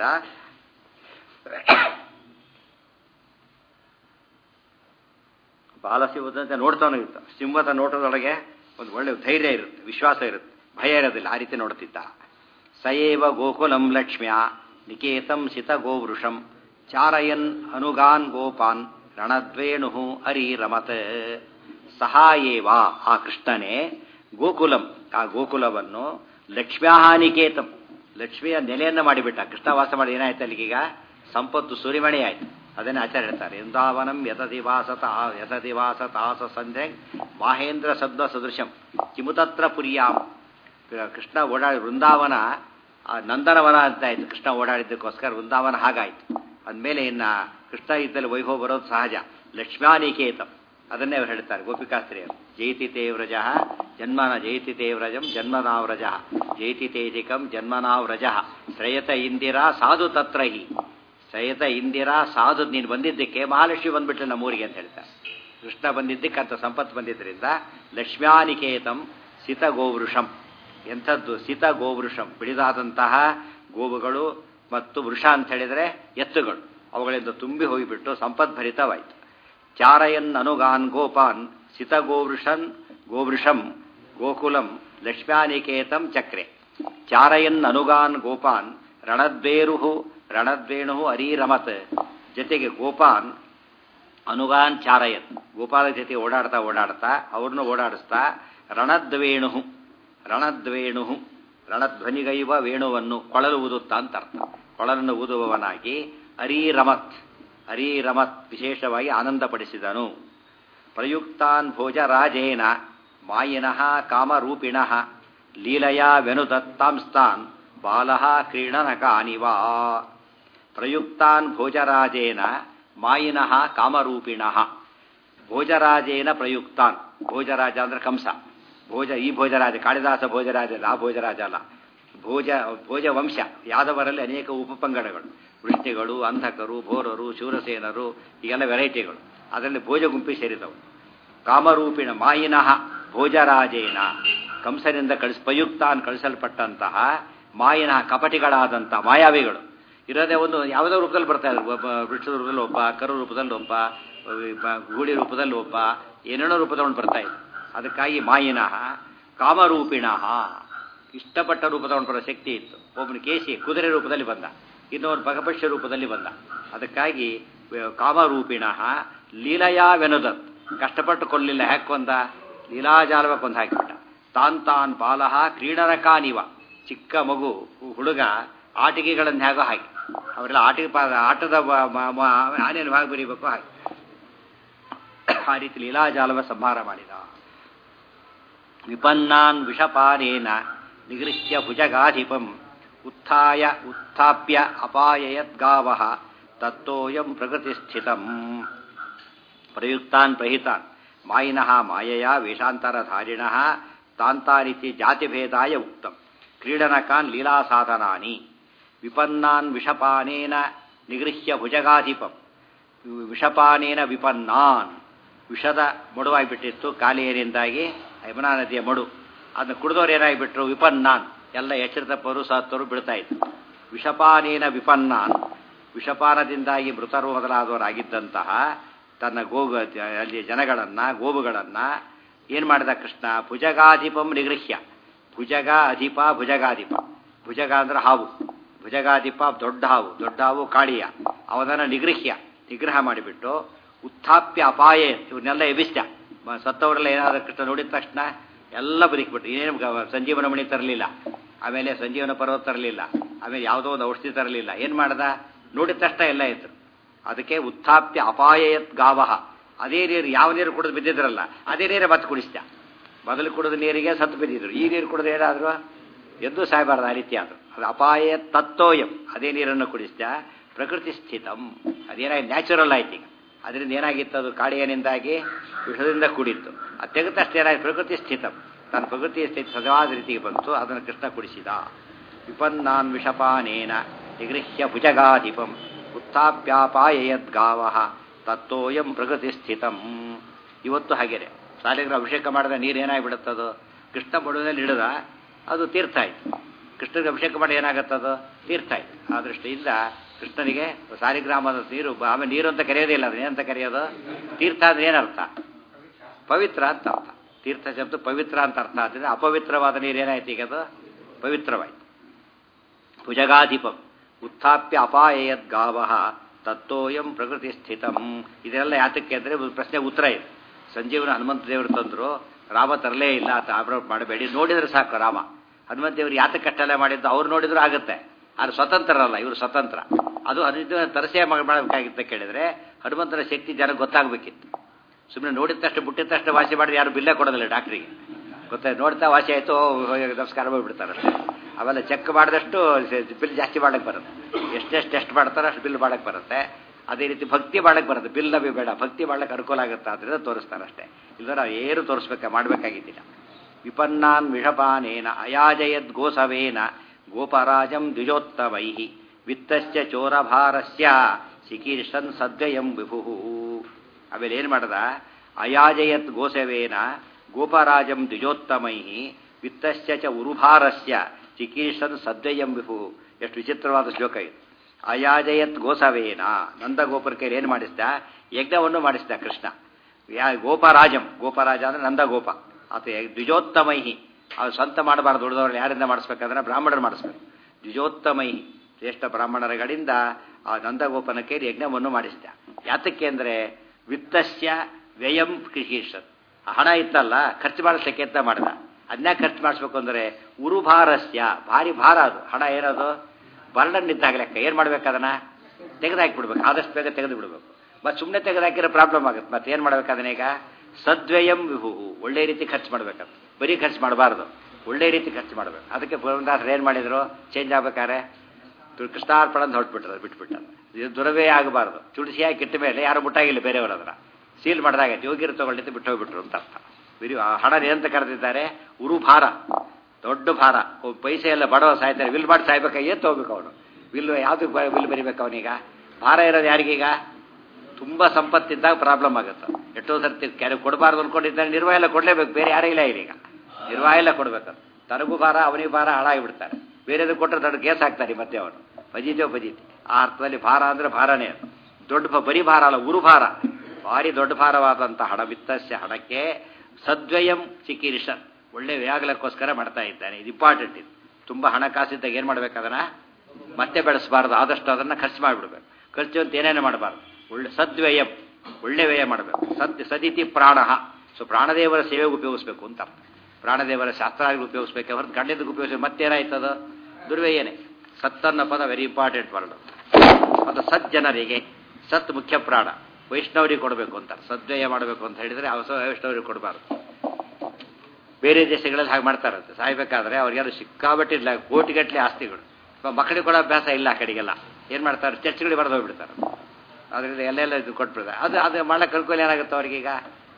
S1: ಬಾಲಸಿಂಹದಂತೆ ನೋಡ್ತಾನು ಇದ್ದ ಸಿಂಹದ ನೋಟದೊಳಗೆ ಒಂದು ಒಳ್ಳೆ ಧೈರ್ಯ ಇರುತ್ತೆ ವಿಶ್ವಾಸ ಇರುತ್ತೆ ಭಯ ಇರೋದಿಲ್ಲ ಆ ರೀತಿ ನೋಡ್ತಿದ್ದ ಸಯೇವ ಗೋಕುಲಂ ಲಕ್ಷ್ಮ್ಯ ನಿಕೇತಂ ಸಿತ ಗೋವೃಷಂ ಚಾರಯನ್ ಅನುಗಾನ್ ಗೋಪಾನ್ ರಣದ್ವೇಣು ಅರಿರಮತ್ ಸಹಾಯೇವ ಆ ಕೃಷ್ಣನೇ ಗೋಕುಲಂ ಆ ಗೋಕುಲವನ್ನು ಲಕ್ಷ್ಮ್ಯಾನಿಕೇತಂ ಲಕ್ಷ್ಮಿಯ ನೆಲೆಯನ್ನು ಮಾಡಿಬಿಟ್ಟ ಕೃಷ್ಣ ವಾಸ ಮಾಡಿ ಏನಾಯ್ತು ಅಲ್ಲಿಗೀಗ ಸಂಪತ್ತು ಸುರಿಮಣಿ ಆಯ್ತು ಅದನ್ನೇ ಆಚಾರ್ಯ ಹೇಳ್ತಾರೆ ವೃಂದಾವನಂ ಯತದಿವಾಸತ ಯತದಿವಾಸತಾಸ ಸಂಧ್ಯೆ ಮಾಹೇಂದ್ರ ಶಬ್ದ ಸದೃಶಂ ಕಿಮುತತ್ರ ಪುರಿಯಾಂ ಕೃಷ್ಣ ಓಡಾಡಿ ವೃಂದಾವನ ಆ ನಂದನವನ ಅಂತ ಆಯ್ತು ಕೃಷ್ಣ ಓಡಾಡಿದ್ದಕ್ಕೋಸ್ಕರ ವೃಂದಾವನ ಹಾಗಾಯ್ತು ಅಂದಮೇಲೆ ಇನ್ನ ಕೃಷ್ಣ ಇದ್ದಲ್ಲಿ ವೈಭವ ಬರೋದು ಸಹಜ ಲಕ್ಷ್ಮ್ಯಾನಿಕೇತಂ ಅದನ್ನೇ ಅವ್ರು ಹೇಳ್ತಾರೆ ಗೋಪಿಕಾಸ್ತ್ರೀಯರು ಜೈತಿ ತೇ ವ್ರಜ ಜನ್ಮನ ಜೈತಿ ತೇ ವ್ರಜಂ ಜನ್ಮನಾವ್ರಜ ಜೈತಿ ತೇಜಿಕಂ ಜನ್ಮನಾವ್ರಜ ಶ್ರೇಯತ ಇಂದಿರಾ ಸಾಧು ತತ್ರ ಹಿ ಶ್ರೇಯತ ಇಂದಿರಾ ಸಾಧು ನೀನು ಬಂದಿದ್ದಕ್ಕೆ ಮಹಾಲಕ್ಷ್ಮಿ ಬಂದ್ಬಿಟ್ಲೆ ನಮ್ಮೂರಿಗೆ ಅಂತ ಹೇಳ್ತಾರೆ ಕೃಷ್ಣ ಬಂದಿದ್ದಕ್ಕೆ ಅಂತ ಸಂಪತ್ತು ಬಂದಿದ್ದರಿಂದ ಲಕ್ಷ್ಮ್ಯಾನಿಕೇತಂ ಸಿತ ಗೋವೃಷಂ ಎಂಥದ್ದು ಸಿತ ಗೋವೃಷಂ ಬಿಡಿದಾದಂತಹ ಗೋವುಗಳು ಮತ್ತು ವೃಷ ಅಂತ ಹೇಳಿದರೆ ಎತ್ತುಗಳು ಅವುಗಳಿಂದ ತುಂಬಿ ಹೋಗಿಬಿಟ್ಟು ಸಂಪದ್ಭರಿತವಾಯಿತು ಚಾರಯನ್ ಅನುಗಾನ್ ಗೋಪಾನ್ ಸಿತ ಗೋವೃಷನ್ ಗೋವೃಷಂ ಗೋಕುಲಂ ಲಕ್ಷ್ಮ್ಯಾನಿಕೇತಂ ಚಕ್ರೆ ಚಾರಯನ್ ಅನುಗಾನ್ ಗೋಪಾನ್ ರಣದ್ವೇರು ರಣದ್ವೇಣು ಅರೀರಮತ್ ಜೊತೆಗೆ ಗೋಪಾನ್ ಅನುಗಾನ್ ಚಾರಯನ್ ಗೋಪಾಲ ಜೊತೆ ಓಡಾಡ್ತಾ ಓಡಾಡ್ತಾ ಅವ್ರನ್ನ ಓಡಾಡಿಸ್ತಾ ರಣದ್ವೇಣು ರಣದ್ವೇಣು ರಣಧ್ವನಿಗೈವ ವೇಣುವನ್ನು ಕೊಳಲು ಊದುತ್ತಾ ಅಂತ ಅರ್ಥ ಕೊಳಲನ್ನು ಊದುವವನಾಗಿ ಅರೀರಮತ್ ಅರೀರಮತ್ ವಿಶೇಷವಾಗಿ ಆನಂದಪಡಿಸಿದನು ಪ್ರಯುಕ್ತಾನ್ ಭೋಜರಾಜೇನ ಮಾಯಿನಃ ಕಾಮರೂಪಿಣಃ ಲೀಲಯಾ ವೆನುದತ್ತಾಂಸ್ತಾನ್ ಬಾಲಃ ಕ್ರೀಡನಕಾನಿವಾ ಪ್ರಯುಕ್ತಾನ್ ಭೋಜರಾಜೇನ ಮಾಯಿನಃ ಕಾಮರೂಪಿಣಃ ಭೋಜರಾಜೇನ ಪ್ರಯುಕ್ತಾನ್ ಭೋಜರಾಜ ಅಂದ್ರೆ ಕಂಸ ಭೋಜ ಈ ಭೋಜರಾಜ ಕಾಳಿದಾಸ ಭೋಜರಾಜ ಅಲ್ಲ ಆ ಭೋಜರಾಜ ಅಲ್ಲ ಭೋಜ ಭೋಜವಂಶ ಯಾದವರಲ್ಲಿ ಅನೇಕ ಉಪಪಂಗಡಗಳು ವೃಷ್ಟಿಗಳು ಅಂಧಕರು ಭೋರರು ಶೂರಸೇನರು ಈಗೆಲ್ಲ ವೆರೈಟಿಗಳು ಅದರಲ್ಲಿ ಭೋಜ ಗುಂಪಿ ಸೇರಿದವು ಕಾಮರೂಪಿಣ ಮಾಯಿನಃ ಭೋಜರಾಜೇನ ಕಂಸನಿಂದ ಕಳಿಸ್ ಪ್ರಯುಕ್ತಾನ್ ಕಳಿಸಲ್ಪಟ್ಟಂತಹ ಮಾಯಿನಃ ಕಪಟಿಗಳಾದಂತಹ ಮಾಯಾವಿಗಳು ಇರೋದೇ ಒಂದು ಯಾವುದೋ ರೂಪದಲ್ಲಿ ಬರ್ತಾ ಇದ್ರು ಒಬ್ಬ ವೃಕ್ಷದ ರೂಪದಲ್ಲಿ ಒಬ್ಬ ಕರು ರೂಪದಲ್ಲಿ ಒಬ್ಬ ಗೂಳಿ ರೂಪದಲ್ಲಿ ಒಬ್ಬ ಏನೇನೋ ರೂಪದಲ್ಲಿ ಬರ್ತಾ ಇದ್ರು ಅದಕ್ಕಾಗಿ ಮಾಯಿನಃ ಕಾಮರೂಪಿಣಃ ಇಷ್ಟಪಟ್ಟ ರೂಪದವನು ಬರೋ ಶಕ್ತಿ ಇತ್ತು ಒಬ್ಬನು ಕೇಸಿ ಕುದುರೆ ರೂಪದಲ್ಲಿ ಬಂದ ಇನ್ನೊಬ್ಬನು ಭಗಪಕ್ಷ್ಯ ರೂಪದಲ್ಲಿ ಬಂದ ಅದಕ್ಕಾಗಿ ಕಾಮರೂಪಿಣಃ ಲೀಲಯಾವೆನುದತ್ ಕಷ್ಟಪಟ್ಟು ಕೊಲ್ಲಿಲ್ಲ ಯಾಕೆ ಕೊಂದ ಲೀಲಾಜಾಲವ ಕೊಂದು ಹಾಕಿಬಿಟ್ಟ ತಾನ್ ತಾನ್ ಬಾಲಹ ಕ್ರೀಡನಕಾನಿವ ಚಿಕ್ಕ ಮಗು ಹುಡುಗ ಆಟಿಕೆಗಳನ್ನು ಹೇಗೋ ಹಾಕಿ ಅವರೆಲ್ಲ ಆಟಿಕೆ ಪಾ ಆಟದ ಆನೆಯನ್ನು ಹೇಗೆ ಬರೀಬೇಕು ಹಾಗೆ ಆ ರೀತಿ ಲೀಲಾಜಾಲವ ಸಂಹಾರ ಮಾಡಿದ ವಿಪನ್ನಾನ್ ವಿಷಪಾನೇನ ನಿಗೃಹ್ಯ ಭುಜಗಾಧಿಪಂ ಉತ್ಥಾಯ ಉತ್ಥಾಪ್ಯ ಅಪಾಯಯದ್ಗಾವ ತತ್ತೋಯಂ ಪ್ರಕೃತಿಸ್ಥಿತಂ ಪ್ರಯುಕ್ತಾನ್ ಪ್ರಹಿತಾನ್ ಮಾಯಿನಃ ಮಾಯೆಯ ವೇಷಾಂತರಧಾರಿಣಃ ತಾಂತಾನಿತಿ ಜಾತಿಭೇದಾಯ ಉಕ್ತಂ ಕ್ರೀಡನಕಾನ್ ಲೀಲಾಸಾಧನಾನಿ ವಿಪನ್ನಾನ್ ವಿಷಪಾನೇನ ನಿಗೃಹ್ಯ ಭುಜಗಾಧಿಪಂ ವಿಷಪಾನೇನ ವಿಪನ್ನಾನ್ ವಿಷದ ಮಡುವಾಗಿಬಿಟ್ಟಿತ್ತು ಕಾಲಿಯರಿಂದಾಗಿ ಯಮುನಾ ನದಿಯ ಮಡು ಅದನ್ನ ಕುಡಿದವ್ರು ಏನಾಗಿಬಿಟ್ರು ವಿಪನ್ನಾನ್ ಎಲ್ಲ ಎಚ್ಚರಿತಪ್ಪರು ಸತ್ತವರು ಬೀಳ್ತಾ ಇದ್ರು ವಿಷಪಾನೇನ ವಿಪನ್ನಾನ್ ವಿಷಪಾನದಿಂದಾಗಿ ಮೃತರು ಮೊದಲಾದವರಾಗಿದ್ದಂತಹ ತನ್ನ ಗೋಗ ಅಲ್ಲಿ ಜನಗಳನ್ನ ಗೋವುಗಳನ್ನ ಏನ್ ಮಾಡಿದ ಕೃಷ್ಣ ಭುಜಗಾಧಿಪಂ ನಿಗೃಹ್ಯ ಭುಜಗ ಅಧಿಪ ಭುಜಗಾಧಿಪ ಭುಜಗ ಅಂದ್ರೆ ಹಾವು ಭುಜಗಾಧಿಪ ದೊಡ್ಡ ಹಾವು ದೊಡ್ಡ ಹಾವು ಕಾಳಿಯ ಅವನನ್ನ ನಿಗೃಹ್ಯ ನಿಗ್ರಹ ಮಾಡಿಬಿಟ್ಟು ಉತ್ಥಾಪ್ಯ ಅಪಾಯ ಇವನ್ನೆಲ್ಲ ಎಬಿಸ್ತ ಸತ್ತವರೆಲ್ಲ ಏನಾದ್ರು ಕೃಷ್ಣ ನೋಡಿದ ತಕ್ಷಣ ಎಲ್ಲ ಬದುಕಿಬಿಟ್ಟು ಏನೇನು ಸಂಜೀವನ ಮಣಿ ತರಲಿಲ್ಲ ಆಮೇಲೆ ಸಂಜೀವನ ಪರ್ವತ ತರಲಿಲ್ಲ ಆಮೇಲೆ ಯಾವುದೋ ಒಂದು ಔಷಧಿ ತರಲಿಲ್ಲ ಏನು ಮಾಡ್ದ ನೋಡಿದ ತಕ್ಷಣ ಎಲ್ಲ ಇದ್ರು ಅದಕ್ಕೆ ಉತ್ಥಾಪ್ಯ ಅಪಾಯಯತ್ ಗಾವಹ ಅದೇ ನೀರು ಯಾವ ನೀರು ಕುಡಿದು ಬಿದ್ದಿದ್ರಲ್ಲ ಅದೇ ನೀರೇ ಮತ್ತೆ ಕುಡಿಸ್ತ ಮೊದಲು ಕುಡಿದ ನೀರಿಗೆ ಸತ್ತು ಬಿದ್ದಿದ್ರು ಈ ನೀರು ಕುಡಿದು ಏನಾದ್ರು ಎದ್ದು ಸಾಯಬಾರ್ದು ಆ ರೀತಿ ಆದ್ರು ಅದು ಅಪಾಯ ತತ್ತೋಯಂ ಅದೇ ನೀರನ್ನು ಕುಡಿಸ್ತ ಪ್ರಕೃತಿ ಸ್ಥಿತಂ ಅದೇನಾಗಿ ನ್ಯಾಚುರಲ್ ಆಯ್ತು ಈಗ ಅದರಿಂದ ಏನಾಗಿತ್ತು ಅದು ಕಾಳಿಯನಿಂದಾಗಿ ವಿಷದಿಂದ ಕೂಡಿತ್ತು ಅದು ತೆಗೆದ ತಕ್ಷಣ ಏನಾಯ್ತು ಪ್ರಕೃತಿ ಸ್ಥಿತಂ ತನ್ನ ಪ್ರಕೃತಿ ಸ್ಥಿತಿ ಸಜವಾದ ರೀತಿಗೆ ಬಂತು ಅದನ್ನು ಕೃಷ್ಣ ಕುಡಿಸಿದ ವಿಪನ್ನಾನ್ ವಿಷಪಾನೇನ ನಿಗೃಹ್ಯ ಭುಜಗಾಧಿಪಂ ಉತ್ಥಾಪ್ಯಾಪಾಯಯದ್ಗಾವ ತತ್ತೋಯಂ ಪ್ರಕೃತಿ ಸ್ಥಿತಂ ಇವತ್ತು ಹಾಗೇನೆ ಸಾಲಿಗ್ರ ಅಭಿಷೇಕ ಮಾಡಿದ ನೀರು ಏನಾಗಿಬಿಡುತ್ತದು ಕೃಷ್ಣ ಬಡುವಲ್ಲಿ ಹಿಡಿದ ಅದು ತೀರ್ಥ ಆಯ್ತು ಕೃಷ್ಣನಿಗೆ ಅಭಿಷೇಕ ಮಾಡಿ ಏನಾಗುತ್ತದು ತೀರ್ಥ ಆಯ್ತು ಆ ದೃಷ್ಟಿಯಿಂದ ಕೃಷ್ಣನಿಗೆ ಸಾಲಿಗ್ರಾಮದ ನೀರು ಆಮೇಲೆ ನೀರು ಅಂತ ಕರೆಯೋದೇ ಇಲ್ಲ ಏನಂತ ಕರೆಯೋದು ತೀರ್ಥ ಅಂದ್ರೆ ಏನರ್ಥ ಪವಿತ್ರ ಅಂತ ಅರ್ಥ ತೀರ್ಥ ಶಬ್ದ ಪವಿತ್ರ ಅಂತ ಅರ್ಥ ಆಗ್ತದೆ ಅಪವಿತ್ರವಾದ ನೀರು ಏನಾಯ್ತು ಈಗ ಅದು ಪವಿತ್ರವಾಯ್ತು ಭುಜಗಾಧಿಪಂ ಉತ್ಥಾಪ್ಯ ಅಪಾಯಯದ್ ಗಾವ ತತ್ತೋಯಂ ಪ್ರಕೃತಿ ಸ್ಥಿತಂ ಇದೆಲ್ಲ ಯಾತಕ್ಕೆ ಅಂದರೆ ಒಂದು ಪ್ರಶ್ನೆ ಉತ್ತರ ಇದೆ ಸಂಜೀವನ ಹನುಮಂತ ದೇವರು ತಂದರು ರಾಮ ತರಲೇ ಇಲ್ಲ ಅಂತ ಆಬ್ರೌಟ್ ಮಾಡಬೇಡಿ ನೋಡಿದ್ರೆ ಸಾಕು ರಾಮ ಹನುಮಂತ ದೇವರು ಯಾತಕ್ಕೆ ಕಟ್ಟೆಲ್ಲ ಮಾಡಿದ್ದು ಅವ್ರು ನೋಡಿದ್ರು ಆಗುತ್ತೆ ಆದ್ರೆ ಸ್ವತಂತ್ರರಲ್ಲ ಇವರು ಸ್ವತಂತ್ರ ಅದು ಹನುಮ ತರಸೆ ಮಾಡಬೇಕಾಗಿತ್ತ ಕೇಳಿದ್ರೆ ಹನುಮಂತನ ಶಕ್ತಿ ಜನಕ್ಕೆ ಗೊತ್ತಾಗಬೇಕಿತ್ತು ಸುಮ್ಮನೆ ನೋಡಿದ ತಕ್ಷಣ ಬಿಟ್ಟಿದ ತಕ್ಷಣ ವಾಸಿ ಮಾಡಿದ್ರೆ ಯಾರು ಬಿಲ್ಲೇ ಕೊಡೋದಿಲ್ಲ ಡಾಕ್ಟ್ರಿಗೆ ಗೊತ್ತಾಯ್ತು ನೋಡ್ತಾ ವಾಸಿ ಆಯಿತು ನಮಸ್ಕಾರ ಮಾಡಿಬಿಡ್ತಾರೆ ಅಷ್ಟೇ ಅವೆಲ್ಲ ಚೆಕ್ ಮಾಡಿದಷ್ಟು ಬಿಲ್ ಜಾಸ್ತಿ ಮಾಡಕ್ಕೆ ಬರುತ್ತೆ ಎಷ್ಟೆಷ್ಟು ಟೆಸ್ಟ್ ಮಾಡ್ತಾರೋ ಅಷ್ಟು ಬಿಲ್ ಮಾಡಕ್ಕೆ ಬರುತ್ತೆ ಅದೇ ರೀತಿ ಭಕ್ತಿ ಮಾಡಕ್ಕೆ ಬರುತ್ತೆ ಬಿಲ್ಲವಿ ಬೇಡ ಭಕ್ತಿ ಮಾಡಕ್ಕೆ ಅನುಕೂಲ ಆಗುತ್ತೆ ಅದರಿಂದ ತೋರಿಸ್ತಾರೆ ಅಷ್ಟೇ ಇಲ್ಲ ನಾವು ಏನು ತೋರಿಸ್ಬೇಕ ಮಾಡಬೇಕಾಗಿದ್ದಿಲ್ಲ ವಿಪನ್ನಾನ್ ವಿಷಪಾನೇನ ಅಯಾಜಯದ್ ಗೋಸವೇನ ಗೋಪರಾಜಂ ದ್ವಿಜೋತ್ತಮೈ ವಿತ್ತಶ್ಚ ಚೋರಭಾರಸ್ಯ ಸಿಕೀರ್ಷನ್ ಸದ್ವಯಂ ವಿಭು ಆಮೇಲೆ ಏನು ಮಾಡದ ಅಯಾಜಯತ್ ಗೋಸವೇನ ಗೋಪರಾಜಂ ದ್ವಿಜೋತ್ತಮೈ ವಿತ್ತಶ್ಚ ಚ ಉರುಭಾರಸ್ಯ ಚಿಕೀರ್ಷನ್ ಸದ್ವಯಂ ವಿಭು ಎಷ್ಟು ವಿಚಿತ್ರವಾದ ಶ್ಲೋಕ ಇದು ಅಯಾಜಯತ್ ಗೋಸವೇನ ನಂದ ಗೋಪುರಕ್ಕೆ ಏನು ಮಾಡಿಸ್ದ ಯಜ್ಞವನ್ನು ಮಾಡಿಸ್ದ ಕೃಷ್ಣ ಯಾ ಗೋಪರಾಜಂ ಗೋಪರಾಜ ಅಂದ್ರೆ ನಂದ ಗೋಪ ಆತ ದ್ವಿಜೋತ್ತಮೈಹಿ ಅವ್ರು ಸ್ವಂತ ಮಾಡಬಾರ್ದು ದುಡಿದವ್ರು ಯಾರಿಂದ ಮಾಡಿಸ್ಬೇಕಂದ್ರೆ ಬ್ರಾಹ್ಮಣರು ಮಾಡಿಸ್ಬೇಕು ದ್ವಿಜೋತ್ತಮೈಹಿ ಶ್ರೇಷ್ಠ ಬ್ರಾಹ್ಮಣರುಗಳಿಂದ ಆ ನಂದಗೋಪನಕ್ಕೆ ಯಜ್ಞವನ್ನು ಮಾಡಿಸಿದ ಯಾತಕ್ಕೆ ಅಂದರೆ ವಿತ್ತಸ್ಯ ವ್ಯಯಂ ಕೃಷಿಷತ್ ಹಣ ಇತ್ತಲ್ಲ ಖರ್ಚು ಮಾಡಿಸ್ಲಿಕ್ಕೆ ಅಂತ ಮಾಡ್ದ ಅದನ್ನ ಖರ್ಚು ಮಾಡಿಸ್ಬೇಕು ಅಂದರೆ ಉರುಭಾರಸ್ಯ ಭಾರಿ ಭಾರ ಅದು ಹಣ ಏನದು ಬರ್ಡನ್ ಇದ್ದಾಗ ಲೆಕ್ಕ ಏನು ಮಾಡ್ಬೇಕು ಅದನ್ನ ತೆಗೆದಾಕಿಬಿಡ್ಬೇಕು ಆದಷ್ಟು ಬೇಗ ತೆಗೆದು ಬಿಡಬೇಕು ಮತ್ತೆ ಸುಮ್ಮನೆ ತೆಗೆದಾಕಿರೋ ಪ್ರಾಬ್ಲಮ್ ಆಗುತ್ತೆ ಮತ್ತೆ ಏನು ಮಾಡ್ಬೇಕು ಅದನ್ನ ಈಗ ಸದ್ವಯಂ ವಿಭು ಒಳ್ಳೆ ರೀತಿ ಖರ್ಚು ಮಾಡ್ಬೇಕದು ಬರೀ ಖರ್ಚು ಮಾಡಬಾರ್ದು ಒಳ್ಳೆ ರೀತಿ ಖರ್ಚು ಮಾಡಬೇಕು ಅದಕ್ಕೆ ಪುರಂದಾಸರು ಏನು ಮಾಡಿದ್ರು ಚೇಂಜ್ ಆಗ್ಬೇಕಾದ್ರೆ ಕೃಷ್ಣಾರ್ಪಣ ಅಂತ ಹೊರಟ್ಬಿಟ್ರು ಬಿಟ್ಬಿಟ್ಟ ಇದು ದುರವೇ ಆಗಬಾರ್ದು ಚುಡಿಸಿಯಾಗಿ ಕಿಟ್ಟ ಮೇಲೆ ಯಾರು ಮುಟ್ಟಾಗಿಲ್ಲ ಬೇರೆಯವರು ಅದನ್ನ ಸೀಲ್ ಮಾಡಿದಾಗ ಯೋಗಿರು ತಗೊಳ್ಳಿದ್ದು ಬಿಟ್ಟು ಹೋಗ್ಬಿಟ್ರು ಅಂತ ಅರ್ಥ ಬಿರಿ ಆ ಹಣ ಏನಂತ ಕರೆದಿದ್ದಾರೆ ಉರು ಭಾರ ದೊಡ್ಡ ಭಾರ ಒಬ್ಬ ಪೈಸೆ ಎಲ್ಲ ಬಡವ ಸಾಯ್ತಾರೆ ವಿಲ್ ಮಾಡಿ ಸಾಯ್ಬೇಕಾ ಏನು ತಗೋಬೇಕು ಅವನು ವಿಲ್ ಯಾವ್ದು ವಿಲ್ ಬರಿಬೇಕು ಅವನೀಗ ಭಾರ ಇರೋದು ಯಾರಿಗೀಗ ತುಂಬ ಸಂಪತ್ತಿದ್ದಾಗ ಪ್ರಾಬ್ಲಮ್ ಆಗುತ್ತೆ ಎಷ್ಟೋ ಸರ್ತಿ ಕೆಲವು ಕೊಡಬಾರ್ದು ಅನ್ಕೊಂಡಿದ್ದಾರೆ ನಿರ್ವಾಹ ಎಲ್ಲ ಕೊಡಲೇಬೇಕು ಬೇರೆ ಯಾರೇ ಇಲ್ಲ ಈಗ ನಿರ್ವಾಹ ಎಲ್ಲ ಕೊಡಬೇಕು ತನಗೂ ಭಾರ ಅವನಿಗೆ ಭಾರ ಹಾಳಾಗಿಬಿಡ್ತಾರೆ ಬೇರೆದು ಕೊಟ್ಟರೆ ದೊಡ್ಡ ಕೇಸ್ ಹಾಕ್ತಾರೆ ಮತ್ತೆ ಅವನು ಬಜೀತೋ ಬಜೀತಿ ಆ ಅರ್ಥದಲ್ಲಿ ಭಾರ ಅಂದರೆ ಭಾರನೇ ಅದು ದೊಡ್ಡ ಭ- ಬರೀ ಭಾರ ಅಲ್ಲ ಉರು ಭಾರ ಭಾರಿ ದೊಡ್ಡ ಭಾರವಾದಂಥ ಹಣ ವಿತ್ತಸ್ಯ ಹಣಕ್ಕೆ ಸದ್ವಯಂ ಚಿಕಿರಿಷ ಒಳ್ಳೆ ವ್ಯಾಗಲಕ್ಕೋಸ್ಕರ ಮಾಡ್ತಾ ಇದ್ದಾನೆ ಇದು ಇಂಪಾರ್ಟೆಂಟ್ ಇದು ತುಂಬ ಹಣಕಾಸಿದ್ದಾಗ ಏನು ಮಾಡ್ಬೇಕು ಅದನ್ನ ಮತ್ತೆ ಬೆಳೆಸಬಾರ್ದು ಆದಷ್ಟು ಅದನ್ನು ಖರ್ಚು ಮಾಡಿಬಿಡ್ಬೇಕು ಖರ್ಚು ಅಂತ ಏನೇನು ಮಾಡಬಾರ್ದು ಒಳ್ಳೆ ಸದ್ವ್ಯಯಂ ಒಳ್ಳೆ ವ್ಯಯ ಮಾಡಬೇಕು ಸದ್ ಸದಿತಿ ಪ್ರಾಣ ಸೊ ಪ್ರಾಣದೇವರ ಸೇವೆಗೆ ಉಪಯೋಗಿಸ್ಬೇಕು ಅಂತ ಅರ್ಥ. ಪ್ರಾಣದೇವರ ಶಾಸ್ತ್ರಾಗಿ ಉಪಯೋಗಿಸ್ಬೇಕು ಹೊರತು ಗಂಡದಕ್ಕೆ ಉಪಯೋಗಿಸಿ ಮತ್ತೇನಾಯ್ತದ ದುರ್ವ್ಯಯನೆ ಸತ್ತನ್ನ ಪದ ವೆರಿ ಇಂಪಾರ್ಟೆಂಟ್ ವರ್ಡ್ ಅದು ಸಜ್ಜನರಿಗೆ ಸತ್ ಮುಖ್ಯ ಪ್ರಾಣ ವೈಷ್ಣವರಿಗೆ ಕೊಡಬೇಕು ಅಂತ ಸದ್ವ್ಯಯ ಮಾಡಬೇಕು ಅಂತ ಹೇಳಿದ್ರೆ ಅವಸ ವೈಷ್ಣವರಿಗೆ ಕೊಡಬಾರ್ದು ಬೇರೆ ದೇಶಗಳಲ್ಲಿ ಹಾಗೆ ಮಾಡ್ತಾರಂತೆ ಸಾಯ್ಬೇಕಾದ್ರೆ ಅವ್ರಿಗಾರು ಸಿಕ್ಕಾಬಟ್ಟಿಲ್ಲ ಕೋಟಿಗಟ್ಟಲೆ ಆಸ್ತಿಗಳು ಇವಾಗ ಮಕ್ಕಳಿಗೆ ಕೊಡೋ ಅಭ್ಯಾಸ ಇಲ್ಲ ಆ ಕಡೆಗೆಲ್ಲ ಏನು ಮಾಡ್ತಾರೆ ಚರ್ಚ್ಗಳಿಗೆ ಬರೆದು ಹೋಗ್ಬಿಡ್ತಾರೆ ಅದರಿಂದ ಎಲ್ಲೆಲ್ಲ ಇದು ಕೊಟ್ಬಿಡ್ತಾರೆ ಅದು ಅದು ಮಾಡಕ್ಕೆ ಕಳ್ಕೊಳ್ಳಿ ಏನಾಗುತ್ತೆ ಅವ್ರಿಗೀಗ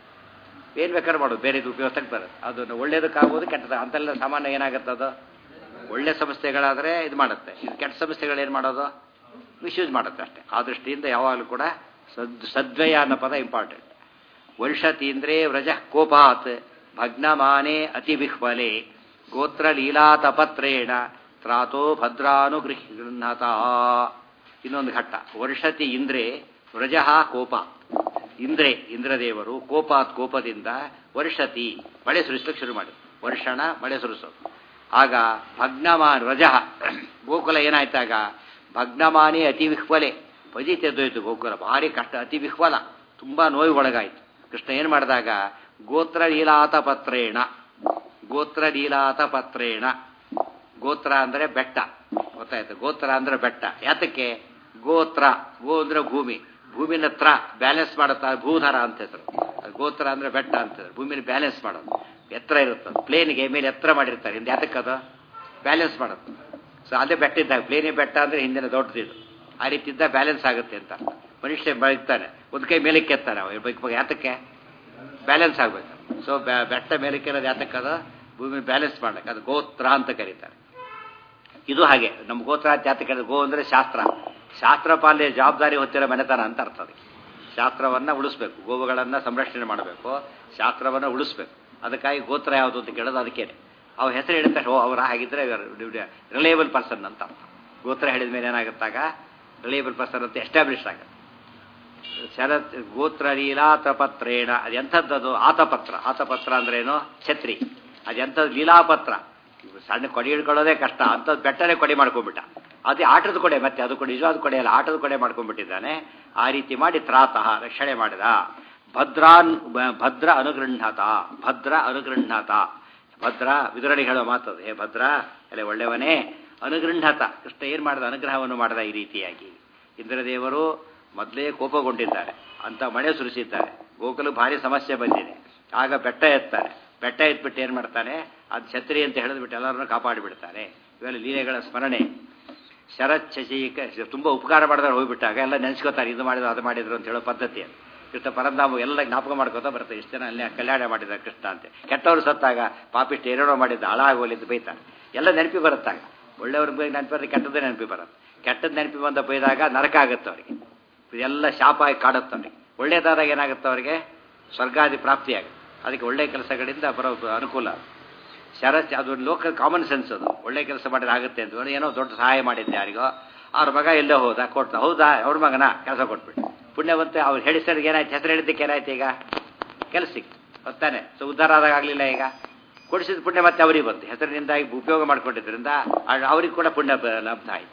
S1: ಏನು ಬೇಕಾದ್ರೂ ಮಾಡೋದು ಬೇರೆ ಇದು ಉಪಯೋಗಕ್ಕೆ ಬರುತ್ತೆ ಅದನ್ನು ಒಳ್ಳೇದಕ್ಕಾಗೋದು ಕೆಟ್ಟದ ಅಂತೆಲ್ಲ ಸಾಮಾನ್ಯ ಏನಾಗುತ್ತೆ ಅದು ಒಳ್ಳೆ ಸಂಸ್ಥೆಗಳಾದರೆ ಇದು ಮಾಡುತ್ತೆ ಇದು ಕೆಟ್ಟ ಸಂಸ್ಥೆಗಳು ಏನು ಮಾಡೋದು ಮಿಸ್ಯೂಸ್ ಮಾಡುತ್ತೆ ಅಷ್ಟೇ ಆ ದೃಷ್ಟಿಯಿಂದ ಯಾವಾಗಲೂ ಕೂಡ ಸದ್ ಸದ್ವಯ ಅನ್ನೋ ಪದ ಇಂಪಾರ್ಟೆಂಟ್ ವರ್ಷತೀಂದ್ರೇ ವ್ರಜ ಕೋಪಾತ್ ಭಗ್ನಮಾನೆ ಅತಿ ವಿಹ್ವಲೆ ಗೋತ್ರ ಲೀಲಾತಪತ್ರೇಣ ತ್ರಾತೋ ಭದ್ರಾನುಗೃಹ್ಣತ ಇನ್ನೊಂದು ಘಟ್ಟ ವರ್ಷತಿ ಇಂದ್ರೇ ವ್ರಜ ಕೋಪ ಇಂದ್ರೆ ಇಂದ್ರದೇವರು ಕೋಪಾತ್ ಕೋಪದಿಂದ ವರ್ಷತಿ ಮಳೆ ಸುರಿಸ್ಲಿಕ್ಕೆ ಶುರು ಮಾಡಿದ್ರು ವರ್ಷಣ ಮಳೆ ಸುರಿಸೋದು ಆಗ ಭಗ್ನಮಾನ್ ವ್ರಜ ಗೋಕುಲ ಏನಾಯ್ತಾಗ ಭಗ್ನಮಾನಿ ಅತಿ ವಿಹ್ವಲೆ ಪಜಿ ತೆದ್ದೋಯ್ತು ಗೋಕುಲ ಭಾರಿ ಕಷ್ಟ ಅತಿ ವಿಹ್ವಲ ತುಂಬಾ ನೋವಿಗೊಳಗಾಯ್ತು ಕೃಷ್ಣ ಏನು ಮಾಡಿದಾಗ ಗೋತ್ರ ಲೀಲಾತ ಪತ್ರೇಣ ಗೋತ್ರ ಲೀಲಾತ ಪತ್ರೇಣ ಗೋತ್ರ ಅಂದ್ರೆ ಬೆಟ್ಟ ಗೊತ್ತಾಯ್ತು ಗೋತ್ರ ಅಂದ್ರೆ ಬೆಟ್ಟ ಯಾತಕ್ಕೆ ಗೋತ್ರ ಗೋ ಅಂದ್ರೆ ಭೂಮಿ ಭೂಮಿನ ತ್ರ ಬ್ಯಾಲೆನ್ಸ್ ಮಾಡುತ್ತಾ ಭೂಧರ ಅಂತ ಹೆಸರು ಅದು ಗೋತ್ರ ಅಂದ್ರೆ ಬೆಟ್ಟ ಅಂತ ಹೆಸರು ಭೂಮಿನ ಬ್ಯಾಲೆನ್ಸ್ ಮಾಡೋದು ಎತ್ತರ ಇರುತ್ತೆ ಪ್ಲೇನ್ಗೆ ಮೇಲೆ ಎತ್ತರ ಮಾಡಿರ್ತಾರೆ ಹಿಂದೆ ಯಾತಕ್ಕೆ ಅದು ಬ್ಯಾಲೆನ್ಸ್ ಮಾಡುತ್ತೆ ಸೊ ಅದೇ ಬೆಟ್ಟ ಇದ್ದಾಗ ಪ್ಲೇನಿ ಬೆಟ್ಟ ಅಂದ್ರೆ ಹಿಂದಿನ ದೊಡ್ಡದಿದು ಆ ರೀತಿ ಇದ್ದ ಬ್ಯಾಲೆನ್ಸ್ ಆಗುತ್ತೆ ಅಂತ ಮನುಷ್ಯ ಬೆಳಗ್ತಾನೆ ಒಂದು ಕೈ ಮೇಲಕ್ಕೆ ಎತ್ತಾನೆ ಅವ ಬೈಕ್ ಬಗ್ಗೆ ಯಾತಕ್ಕೆ ಬ್ಯಾಲೆನ್ಸ್ ಆಗಬೇಕು ಸೊ ಬೆಟ್ಟ ಮೇಲಕ್ಕೆ ಇರೋದು ಯಾತಕ್ಕೆ ಅದು ಭೂಮಿ ಬ್ಯಾಲೆನ್ಸ್ ಮಾಡ್ಲಿಕ್ಕೆ ಅದು ಗೋತ್ರ ಅಂತ ಕರೀತಾರೆ ಇದು ಹಾಗೆ ನಮ್ಮ ಗೋತ್ರ ಜಾತಕ ಗೋ ಅಂದರೆ ಶಾಸ್ತ್ರ ಶಾಸ್ತ್ರ ಪಾಲ್ಯ ಜವಾಬ್ದಾರಿ ಹೊತ್ತಿರೋ ಮನೆತನ ಅಂತ ಅರ್ಥ ಅದಕ್ಕೆ ಶಾಸ್ತ್ರವನ್ನು ಉಳಿಸ್ಬೇಕು ಗೋವುಗಳನ್ನು ಸಂರಕ್ಷಣೆ ಮಾಡಬೇಕು ಶಾಸ್ತ್ರವನ್ನು ಉಳಿಸ್ಬೇಕು ಅದಕ್ಕಾಗಿ ಗೋತ್ರ ಯಾವುದು ಅಂತ ಕೇಳೋದು ಅದಕ್ಕೇನೆ ಅವ ಹೆಸರು ಹೇಳಿದ ತಕ್ಷಣ ಓ ಅವರ ಹಾಗಿದ್ರೆ ರಿಲಯಬಲ್ ಪರ್ಸನ್ ಅಂತ ಅರ್ಥ ಗೋತ್ರ ಹೇಳಿದ ಮೇಲೆ ಏನಾಗುತ್ತಾಗ ರಿಲಯಬಲ್ ಪರ್ಸನ್ ಅಂತ ಎಸ್ಟಾಬ್ಲಿಷ್ ಆಗುತ್ತೆ ಶರತ್ ಗೋತ್ರ ಲೀಲಾತಪತ್ರೇಣ ಅದು ಎಂಥದ್ದದು ಆತಪತ್ರ ಆತಪತ್ರ ಅಂದ್ರೇನು ಛತ್ರಿ ಅದು ಎಂಥದ್ದು ಲೀಲಾಪತ್ರ ಇವು ಸಣ್ಣ ಕೊಡಿ ಹಿಡ್ಕೊಳ್ಳೋದೇ ಕಷ್ಟ ಅಂಥದ್ದು ಬೆಟ್ಟನೇ ಕೊಡೆ ಮಾಡ್ಕೊಂಡ್ಬಿಟ್ಟ ಅದೇ ಆಟದ ಕೊಡೆ ಮತ್ತೆ ಅದು ಕೊಡೆ ನಿಜವಾದ ಕೊಡೆ ಅಲ್ಲ ಆಟದ ಕೊಡೆ ಮಾಡ್ಕೊಂಡ್ಬಿಟ್ಟಿದ್ದಾನೆ ಆ ರೀತಿ ಮಾಡಿ ತ್ರಾತಃ ರಕ್ಷಣೆ ಮಾಡಿದ ಭದ್ರಾನ್ ಭದ್ರ ಅನುಗೃಹ್ಣತ ಭದ್ರ ಅನುಗೃಹ್ಣತ ಭದ್ರ ವಿದುರಣಿ ಹೇಳೋ ಮಾತದು ಹೇ ಭದ್ರ ಅಲ್ಲೇ ಒಳ್ಳೆಯವನೇ ಅನುಗೃಹ್ಣತ ಕೃಷ್ಣ ಏನು ಮಾಡಿದ ಅನುಗ್ರಹವನ್ನು ಮಾಡಿದ ಈ ರೀತಿಯಾಗಿ ಇಂದ್ರದೇವರು ಮೊದಲೇ ಕೋಪಗೊಂಡಿದ್ದಾರೆ ಅಂತ ಮಳೆ ಸುರಿಸಿದ್ದಾರೆ ಗೋಕುಲು ಭಾರಿ ಸಮಸ್ಯೆ ಬಂದಿದೆ ಆಗ ಬೆಟ್ಟ ಎತ್ತಾರೆ ಬೆಟ್ಟ ಎತ್ಬಿಟ್ಟು ಏನು ಮಾಡ್ತಾನೆ ಅದು ಛತ್ರಿ ಅಂತ ಹೇಳಿದ್ಬಿಟ್ಟು ಎಲ್ಲರನ್ನೂ ಕಾಪಾಡಿಬಿಡ್ತಾನೆ ಇವೆಲ್ಲ ಲೀಲೆಗಳ ಸ್ಮರಣೆ ಶರತ್ ಶಶಿಕ ತುಂಬ ಉಪಕಾರ ಮಾಡಿದ್ರೆ ಹೋಗ್ಬಿಟ್ಟಾಗ ಎಲ್ಲ ನೆನೆಸ್ಕೋತಾರೆ ಇದು ಮಾಡಿದ್ರು ಅದು ಮಾಡಿದ್ರು ಅಂತ ಹೇಳೋ ಪದ್ಧತಿ ಅದು ಕೃಷ್ಣ ಪರಂಧಾಮ ಎಲ್ಲ ಜ್ಞಾಪಕ ಮಾಡ್ಕೋತಾ ಬರುತ್ತೆ ಇಷ್ಟು ಜನ ಅಲ್ಲೇ ಕಲ್ಯಾಣ ಮಾಡಿದ ಕೃಷ್ಣ ಅಂತ ಕೆಟ್ಟವರು ಸತ್ತಾಗ ಪಾಪಿಷ್ಟ ಏನೇನೋ ಮಾಡಿದ್ದ ಹಾಳಾಗೋಲಿದ್ದು ಬೈತಾರೆ ಎಲ್ಲ ನೆನಪಿ ಬರುತ್ತಾಗ ಒಳ್ಳೆಯವ್ರ ಬಗ್ಗೆ ನೆನಪಿ ಬರುತ್ತೆ ಕೆಟ್ಟದ್ದೇ ನೆನಪಿ ಬರುತ್ತೆ ಕೆಟ್ಟದ್ದು ನೆನಪಿ ಬಂದ ಬೈದಾಗ ನರಕ ಆಗುತ್ತೆ ಅವರಿಗೆ ಇದೆಲ್ಲ ಶಾಪ ಆಗಿ ಕಾಡುತ್ತೆ ಅವರಿಗೆ ಒಳ್ಳೇದಾದಾಗ ಏನಾಗುತ್ತೆ ಅವರಿಗೆ ಸ್ವರ್ಗಾದಿ ಪ್ರಾಪ್ತಿಯಾಗುತ್ತೆ ಅದಕ್ಕೆ ಒಳ್ಳೆ ಕೆಲಸಗಳಿಂದ ಬರೋ ಅನುಕೂಲ ಶರತ್ ಅದು ಲೋಕಲ್ ಕಾಮನ್ ಸೆನ್ಸ್ ಅದು ಒಳ್ಳೆ ಕೆಲಸ ಮಾಡಿದ್ರೆ ಆಗುತ್ತೆ ಅಂತ ಏನೋ ದೊಡ್ಡ ಸಹಾಯ ಮಾಡಿದ್ದೆ ಯಾರಿಗೋ ಅವ್ರ ಮಗ ಎಲ್ಲೋ ಹೋದ ಕೊಡ್ತ ಹೌದಾ ಅವ್ರ ಮಗನ ಕೆಲಸ ಕೊಟ್ಬಿಟ್ಟು ಪುಣ್ಯವಂತೆ ಅವ್ರು ಹೇಳಿಸೋರಿಗೆ ಏನಾಯ್ತು ಹೆಸರು ಹೇಳಿದ್ದಕ್ಕೆ ಏನಾಯ್ತು ಈಗ ಕೆಲಸ ಸಿಕ್ತು ಹೊತ್ತಾನೆ ಸೊ ಉದ್ಧಾರ ಆದಾಗ ಆಗಲಿಲ್ಲ ಈಗ ಕೊಡಿಸಿದ ಪುಣ್ಯ ಮತ್ತೆ ಅವರಿಗೆ ಬಂತು ಹೆಸರಿನಿಂದಾಗಿ ಉಪಯೋಗ ಮಾಡ್ಕೊಂಡಿದ್ರಿಂದ ಅವ್ರಿಗೆ ಕೂಡ ಪುಣ್ಯ ಲಬ್ಧ ಆಯಿತು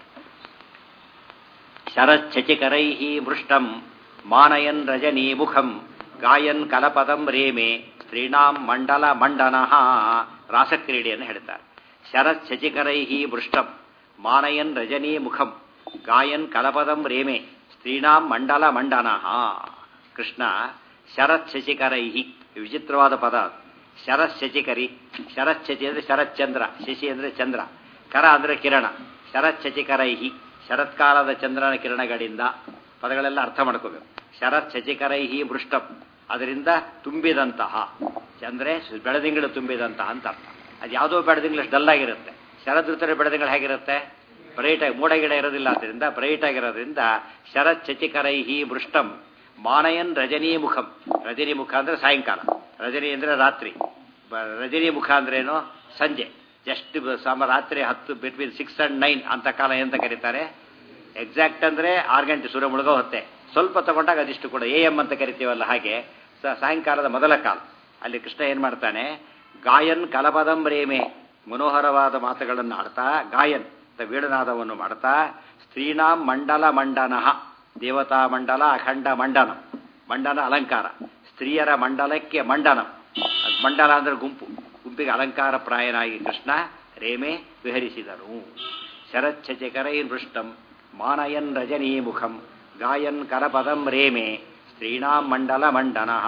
S1: ಶರಚ್ಛಚಿಕರೈ ಮೃಷ್ಟಂ ಮಾನಯನ್ ರಜನೀ ಮುಖಂ ಗಾಯನ್ ಕಲಪದಂ ರೇಮೆ ಸ್ತ್ರೀಣಾಂ ಮಂಡಲ ಮಂಡನಃ ರಾಸಕ್ರೀಡೆಯನ್ನು ಹೇಳ್ತಾರೆ ಶರಚ್ಛಚಿಕರೈ ಮೃಷ್ಟಂ ಮಾನಯನ್ ರಜನೀ ಮುಖಂ ಗಾಯನ್ ಕಲಪದಂ ರೇಮೆ ಸ್ತ್ರೀಣಾಂ ಮಂಡಲ ಮಂಡನಃ ಕೃಷ್ಣ ಶರಚ್ಛಚಿಕರೈ ವಿಚಿತ್ರವಾದ ಪದ ಶರಚ್ಛಚಿಕರಿ ಶರಚ್ಛಚಿ ಅಂದರೆ ಶರತ್ಚಂದ್ರ ಶಶಿ ಅಂದರೆ ಚಂದ್ರ ಕರ ಅಂದರೆ ಕಿರಣ ಶರಚ್ಛಚಿಕರೈಹಿ ಶರತ್ಕಾಲದ ಚಂದ್ರನ ಕಿರಣಗಳಿಂದ ಪದಗಳೆಲ್ಲ ಅರ್ಥ ಮಾಡ್ಕೋಬೇಕು ಶರತ್ ಶಚಿಕರೈಹಿ ಮೃಷ್ಟಂ ಅದರಿಂದ ತುಂಬಿದಂತಹ ಅಂದರೆ ಬೆಳದಿಂಗಳು ತುಂಬಿದಂತಹ ಅಂತ ಅರ್ಥ ಅದು ಯಾವುದೋ ಬೆಳದಿಂಗಳು ಡಲ್ ಆಗಿರುತ್ತೆ ಶರದ್ ಋತುವಿನ ಬೆಳದಿಂಗಳು ಹೇಗಿರುತ್ತೆ ಬ್ರೈಟ್ ಆಗಿ ಮೋಡ ಗಿಡ ಇರೋದಿಲ್ಲ ಆದ್ದರಿಂದ ಬ್ರೈಟ್ ಆಗಿರೋದ್ರಿಂದ ಶರತ್ ಶಚಿಕರೈಹಿ ಮೃಷ್ಟಂ ಮಾನಯನ್ ರಜನೀ ಮುಖಂ ರಜನಿ ಮುಖ ಅಂದರೆ ಸಾಯಂಕಾಲ ರಜನಿ ಅಂದರೆ ರಾತ್ರಿ ರಜನಿ ಮುಖ ಅಂದ್ರೇನು ಸಂಜೆ ಜಸ್ಟ್ ಸಮ ರಾತ್ರಿ ಹತ್ತು ಬಿಟ್ವೀನ್ ಸಿಕ್ಸ್ ಅಂಡ್ ನೈನ್ ಅಂತ ಕಾಲ ಎಂತ ಕರೀತಾರೆ ಎಕ್ಸಾಕ್ಟ್ ಅಂದರೆ ಆರು ಗಂಟೆ ಸೂರ್ಯ ಮುಳುಗೋ ಹೊತ್ತೆ ಸ್ವಲ್ಪ ತಗೊಂಡಾಗ ಅದಿಷ್ಟು ಕೂಡ ಎ ಎಮ್ ಅಂತ ಕರಿತೀವಲ್ಲ ಹಾಗೆ ಸಾಯಂಕಾಲದ ಮೊದಲ ಕಾಲ ಅಲ್ಲಿ ಕೃಷ್ಣ ಏನು ಮಾಡ್ತಾನೆ ಗಾಯನ್ ಕಲಪದಂ ರೇಮೆ ಮನೋಹರವಾದ ಮಾತುಗಳನ್ನು ಆಡ್ತಾ ಗಾಯನ್ ವೀಣನಾದವನ್ನು ಮಾಡ್ತಾ ಸ್ತ್ರೀಣಾಂ ಮಂಡಲ ಮಂಡನಃ ದೇವತಾ ಮಂಡಲ ಅಖಂಡ ಮಂಡನ ಮಂಡನ ಅಲಂಕಾರ ಸ್ತ್ರೀಯರ ಮಂಡಲಕ್ಕೆ ಮಂಡನಂ ಅದು ಮಂಡಲ ಅಂದ್ರೆ ಗುಂಪು ಗುಂಪಿಗೆ ಅಲಂಕಾರ ಪ್ರಾಯನಾಗಿ ಕೃಷ್ಣ ರೇಮೆ ವಿಹರಿಸಿದನು ಶರಚ್ಛಚಕರೈ ಮೃಷ್ಟಂ ಮಾನಯನ್ ರಜನೀ ಮುಖಂ ಗಾಯನ್ ಕರಪದಂ ರೇಮೆ ಸ್ತ್ರೀಣಾಂ ಮಂಡಲ ಮಂಡನಃ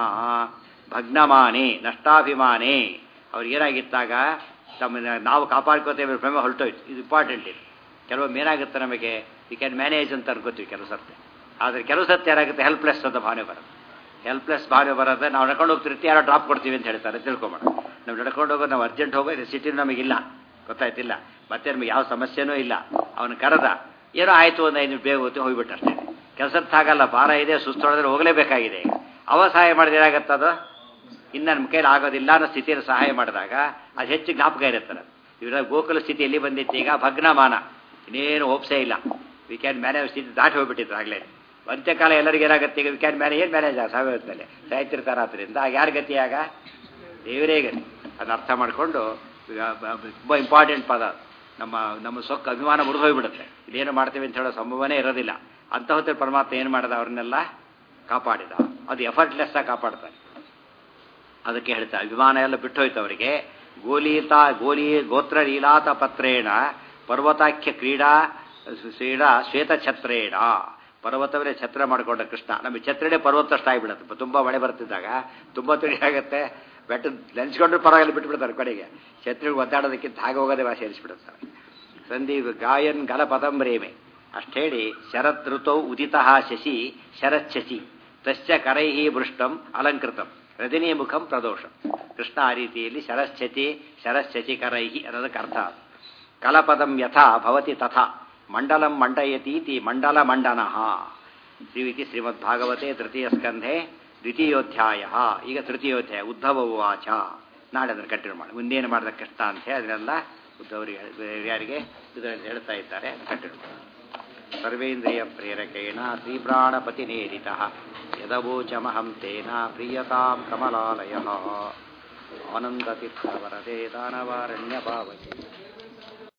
S1: ಭಗ್ನಮಾನೆ ನಷ್ಟಾಭಿಮಾನೆ ಅವ್ರಿಗೇನಾಗಿತ್ತಾಗ ತಮ್ಮ ನಾವು ಕಾಪಾಡ್ಕೋತೇವೆ ಭ್ರಮೆ ಹೊರಟೋಯ್ತು ಇದು ಇಂಪಾರ್ಟೆಂಟ್ ಇದು ಕೆಲವೊಮ್ಮೆ ಏನಾಗುತ್ತೆ ನಮಗೆ ವಿ ಕ್ಯಾನ್ ಮ್ಯಾನೇಜ್ ಅಂತ ಅನ್ಕೋತೀವಿ ಕೆಲವು ಸರ್ತೆ ಆದರೆ ಕೆಲವು ಸರ್ತಿ ಏನಾಗುತ್ತೆ ಹೆಲ್ಪ್ಲೆಸ್ ಅಂತ ಭಾವನೆ ಬರುತ್ತೆ ಹೆಲ್ಪ್ಲೆಸ್ ಭಾವನೆ ಬರೋದ್ರೆ ನಾವು ನಡ್ಕೊಂಡು ಹೋಗ್ತಿರ್ತೀವಿ ಯಾರೋ ಡ್ರಾಪ್ ಕೊಡ್ತೀವಿ ಅಂತ ಹೇಳ್ತಾರೆ ತಿಳ್ಕೊಬೇಡ ನಾವು ನಡ್ಕೊಂಡು ಹೋಗೋದು ನಾವು ಅರ್ಜೆಂಟ್ ಹೋಗೋದು ಸಿಟಿ ನಮಗಿಲ್ಲ ಗೊತ್ತಾಯ್ತಿಲ್ಲ ಮತ್ತೆ ನಮಗೆ ಯಾವ ಸಮಸ್ಯೆನೂ ಇಲ್ಲ ಅವನು ಕರೆದ ಏನೋ ಆಯಿತು ಒಂದು ಐದು ಬೇಗ ಹೊತ್ತು ಹೋಗ್ಬಿಟ್ಟು ಅಷ್ಟೇ ಕೆಲಸದ ಆಗಲ್ಲ ಭಾರ ಇದೆ ಸುಸ್ತೊಳದ್ರೆ ಹೋಗಲೇಬೇಕಾಗಿದೆ ಈಗ ಅವ ಸಹಾಯ ಮಾಡಿದ್ರೆ ಏನಾಗತ್ತೆ ಅದು ಇನ್ನು ನಮ್ಮ ಕೈಲಿ ಆಗೋದಿಲ್ಲ ಅನ್ನೋ ಸ್ಥಿತಿಯಲ್ಲಿ ಸಹಾಯ ಮಾಡಿದಾಗ ಅದು ಹೆಚ್ಚು ಜ್ಞಾಪಕ ಇರುತ್ತದೆ ಇವರ ಗೋಕುಲ ಸ್ಥಿತಿ ಎಲ್ಲಿ ಬಂದಿತ್ತು ಈಗ ಭಗ್ನಮಾನ ಇನ್ನೇನು ಹೋಪ್ಸೇ ಇಲ್ಲ ವಿ ಕ್ಯಾನ್ ಮ್ಯಾನೇಜ್ ಸ್ಥಿತಿ ದಾಟಿ ಹೋಗ್ಬಿಟ್ಟಿತ್ತು ಆಗಲೇ ಅಂತ್ಯಕಾಲ ಎಲ್ಲರಿಗೂ ಏನಾಗುತ್ತೆ ಈಗ ವಿ ಕ್ಯಾನ್ ಮ್ಯಾನೇಜ್ ಏನು ಮ್ಯಾನೇಜ್ ಆಗ ಸಾವಿರದಲ್ಲಿ ಸಾಯ್ತಿರ್ತಾರೆ ಆದ್ದರಿಂದ ಆಗ ಯಾರ ಗತಿ ಆಗ ದೇವರೇ ಗತಿ ಅದನ್ನ ಅರ್ಥ ಮಾಡಿಕೊಂಡು ತುಂಬ ಇಂಪಾರ್ಟೆಂಟ್ ಪದ ನಮ್ಮ ನಮ್ಮ ಸೊಕ್ಕ ಅಭಿಮಾನ ಮುರಿದು ಹೋಗ್ಬಿಡುತ್ತೆ ಇದೇನು ಮಾಡ್ತೀವಿ ಅಂತ ಹೇಳೋ ಸಂಭವನೇ ಇರೋದಿಲ್ಲ ಅಂತ ಹೊತ್ತಲ್ಲಿ ಪರಮಾತ್ಮ ಏನು ಮಾಡಿದ ಅವ್ರನ್ನೆಲ್ಲ ಕಾಪಾಡಿದ ಅದು ಎಫರ್ಟ್ಲೆಸ್ ಆಗಿ ಕಾಪಾಡ್ತಾನೆ ಅದಕ್ಕೆ ಹೇಳ್ತಾರೆ ಅಭಿಮಾನ ಎಲ್ಲ ಬಿಟ್ಟು ಹೋಯ್ತು ಅವರಿಗೆ ಗೋಲೀತ ಗೋಲಿ ಗೋತ್ರ ಲೀಲಾತ ಪತ್ರೇಣ ಪರ್ವತಾಖ್ಯ ಕ್ರೀಡಾ ಕ್ರೀಡಾ ಶ್ವೇತಛತ್ರೇಣ ಪರ್ವತವೇ ಛತ್ರ ಮಾಡಿಕೊಂಡ ಕೃಷ್ಣ ನಮಗೆ ಛತ್ರನೇ ಪರ್ವತಷ್ಟು ಆಗಿಬಿಡುತ್ತೆ ತುಂಬ ಮಳೆ ಬರ್ತಿದ್ದಾಗ ತುಂಬ ತಿಳಿ ಆಗುತ್ತೆ ಬೆಟ್ಟ ನೆನೆಸ್ಕೊಂಡ್ರೆ ಪರವಾಗಿಲ್ಲ ಬಿಟ್ಬಿಡ್ತಾರೆ ಕಡೆಗೆ ಛತ್ರಿಗೆ ಒದ್ದಾಡೋದಕ್ಕಿಂತ ಹಾಗೆ ಹೋಗೋದೇ ಭಾಷೆ ಸೇರಿಸ್ಬಿಡುತ್ತಾರೆ ಸಂದೀಪ್ ಗಾಯನ್ ಗಲಪದಂ ರೇಮೆ ಅಷ್ಟು ಹೇಳಿ ಶರತ್ ಋತೌ ಉದಿತ ಶಶಿ ಶರತ್ ಶಶಿ ತಶ್ಚ ಕರೈ ವೃಷ್ಟಂ ಅಲಂಕೃತಂ ರಜನೀ ಮುಖಂ ಪ್ರದೋಷಂ ಕೃಷ್ಣ ಆ ರೀತಿಯಲ್ಲಿ ಶರಶ್ಚತಿ ಶರಶ್ಚತಿ ಕರೈಹಿ ಅನ್ನೋದಕ್ಕೆ ಅರ್ಥ ಕಲಪದಂ ಯಥಾ ಭವತಿ ತಥಾ ಮಂಡಲಂ ಮಂಡಯತೀತಿ ಮಂಡಲ ಮಂಡನಃ ಶ್ರೀವಿತಿ ಶ್ರೀಮದ್ಭಾಗವತೆ ತೃತೀಯ ಸ್ಕಂಧೆ ದ್ವಿತೀಯೋಧ್ಯಾಯ ಈಗ ತೃತೀಯೋಧ್ಯಾಯ ಉದ್ಧವ ಉವಾಚ ನಾಳೆ ಅದನ್ನು ಕಂಟಿನ್ಯೂ ಮಾಡಿ ಮುಂದೇನು ಮಾಡಿದ ಕಷ್ಟ ಅಂತ ಹೇಳಿ ಅದನ್ನೆಲ್ಲ ಉದ್ಧವರಿಗೆ ಯಾರಿಗೆ ಇದರಲ್ಲಿ ಹೇಳ್ತಾ ಇದ್ದಾರೆ ಕಂಟಿನ್ಯೂ ಮಾಡಿ ಸರ್ವೇಂದ್ರಿಯ ಪ್ರೇರಕೇಣ ಶ್ರೀಪ್ರಾಣಪತಿನೇರಿತ ಯದವೋಚಮಹಂ ತೇನ ಪ್ರಿಯತಾಂ ಕಮಲಾಲಯ ಆನಂದತೀರ್ಥವರದೇ ದಾನವಾರಣ್ಯ ಭಾವತಿ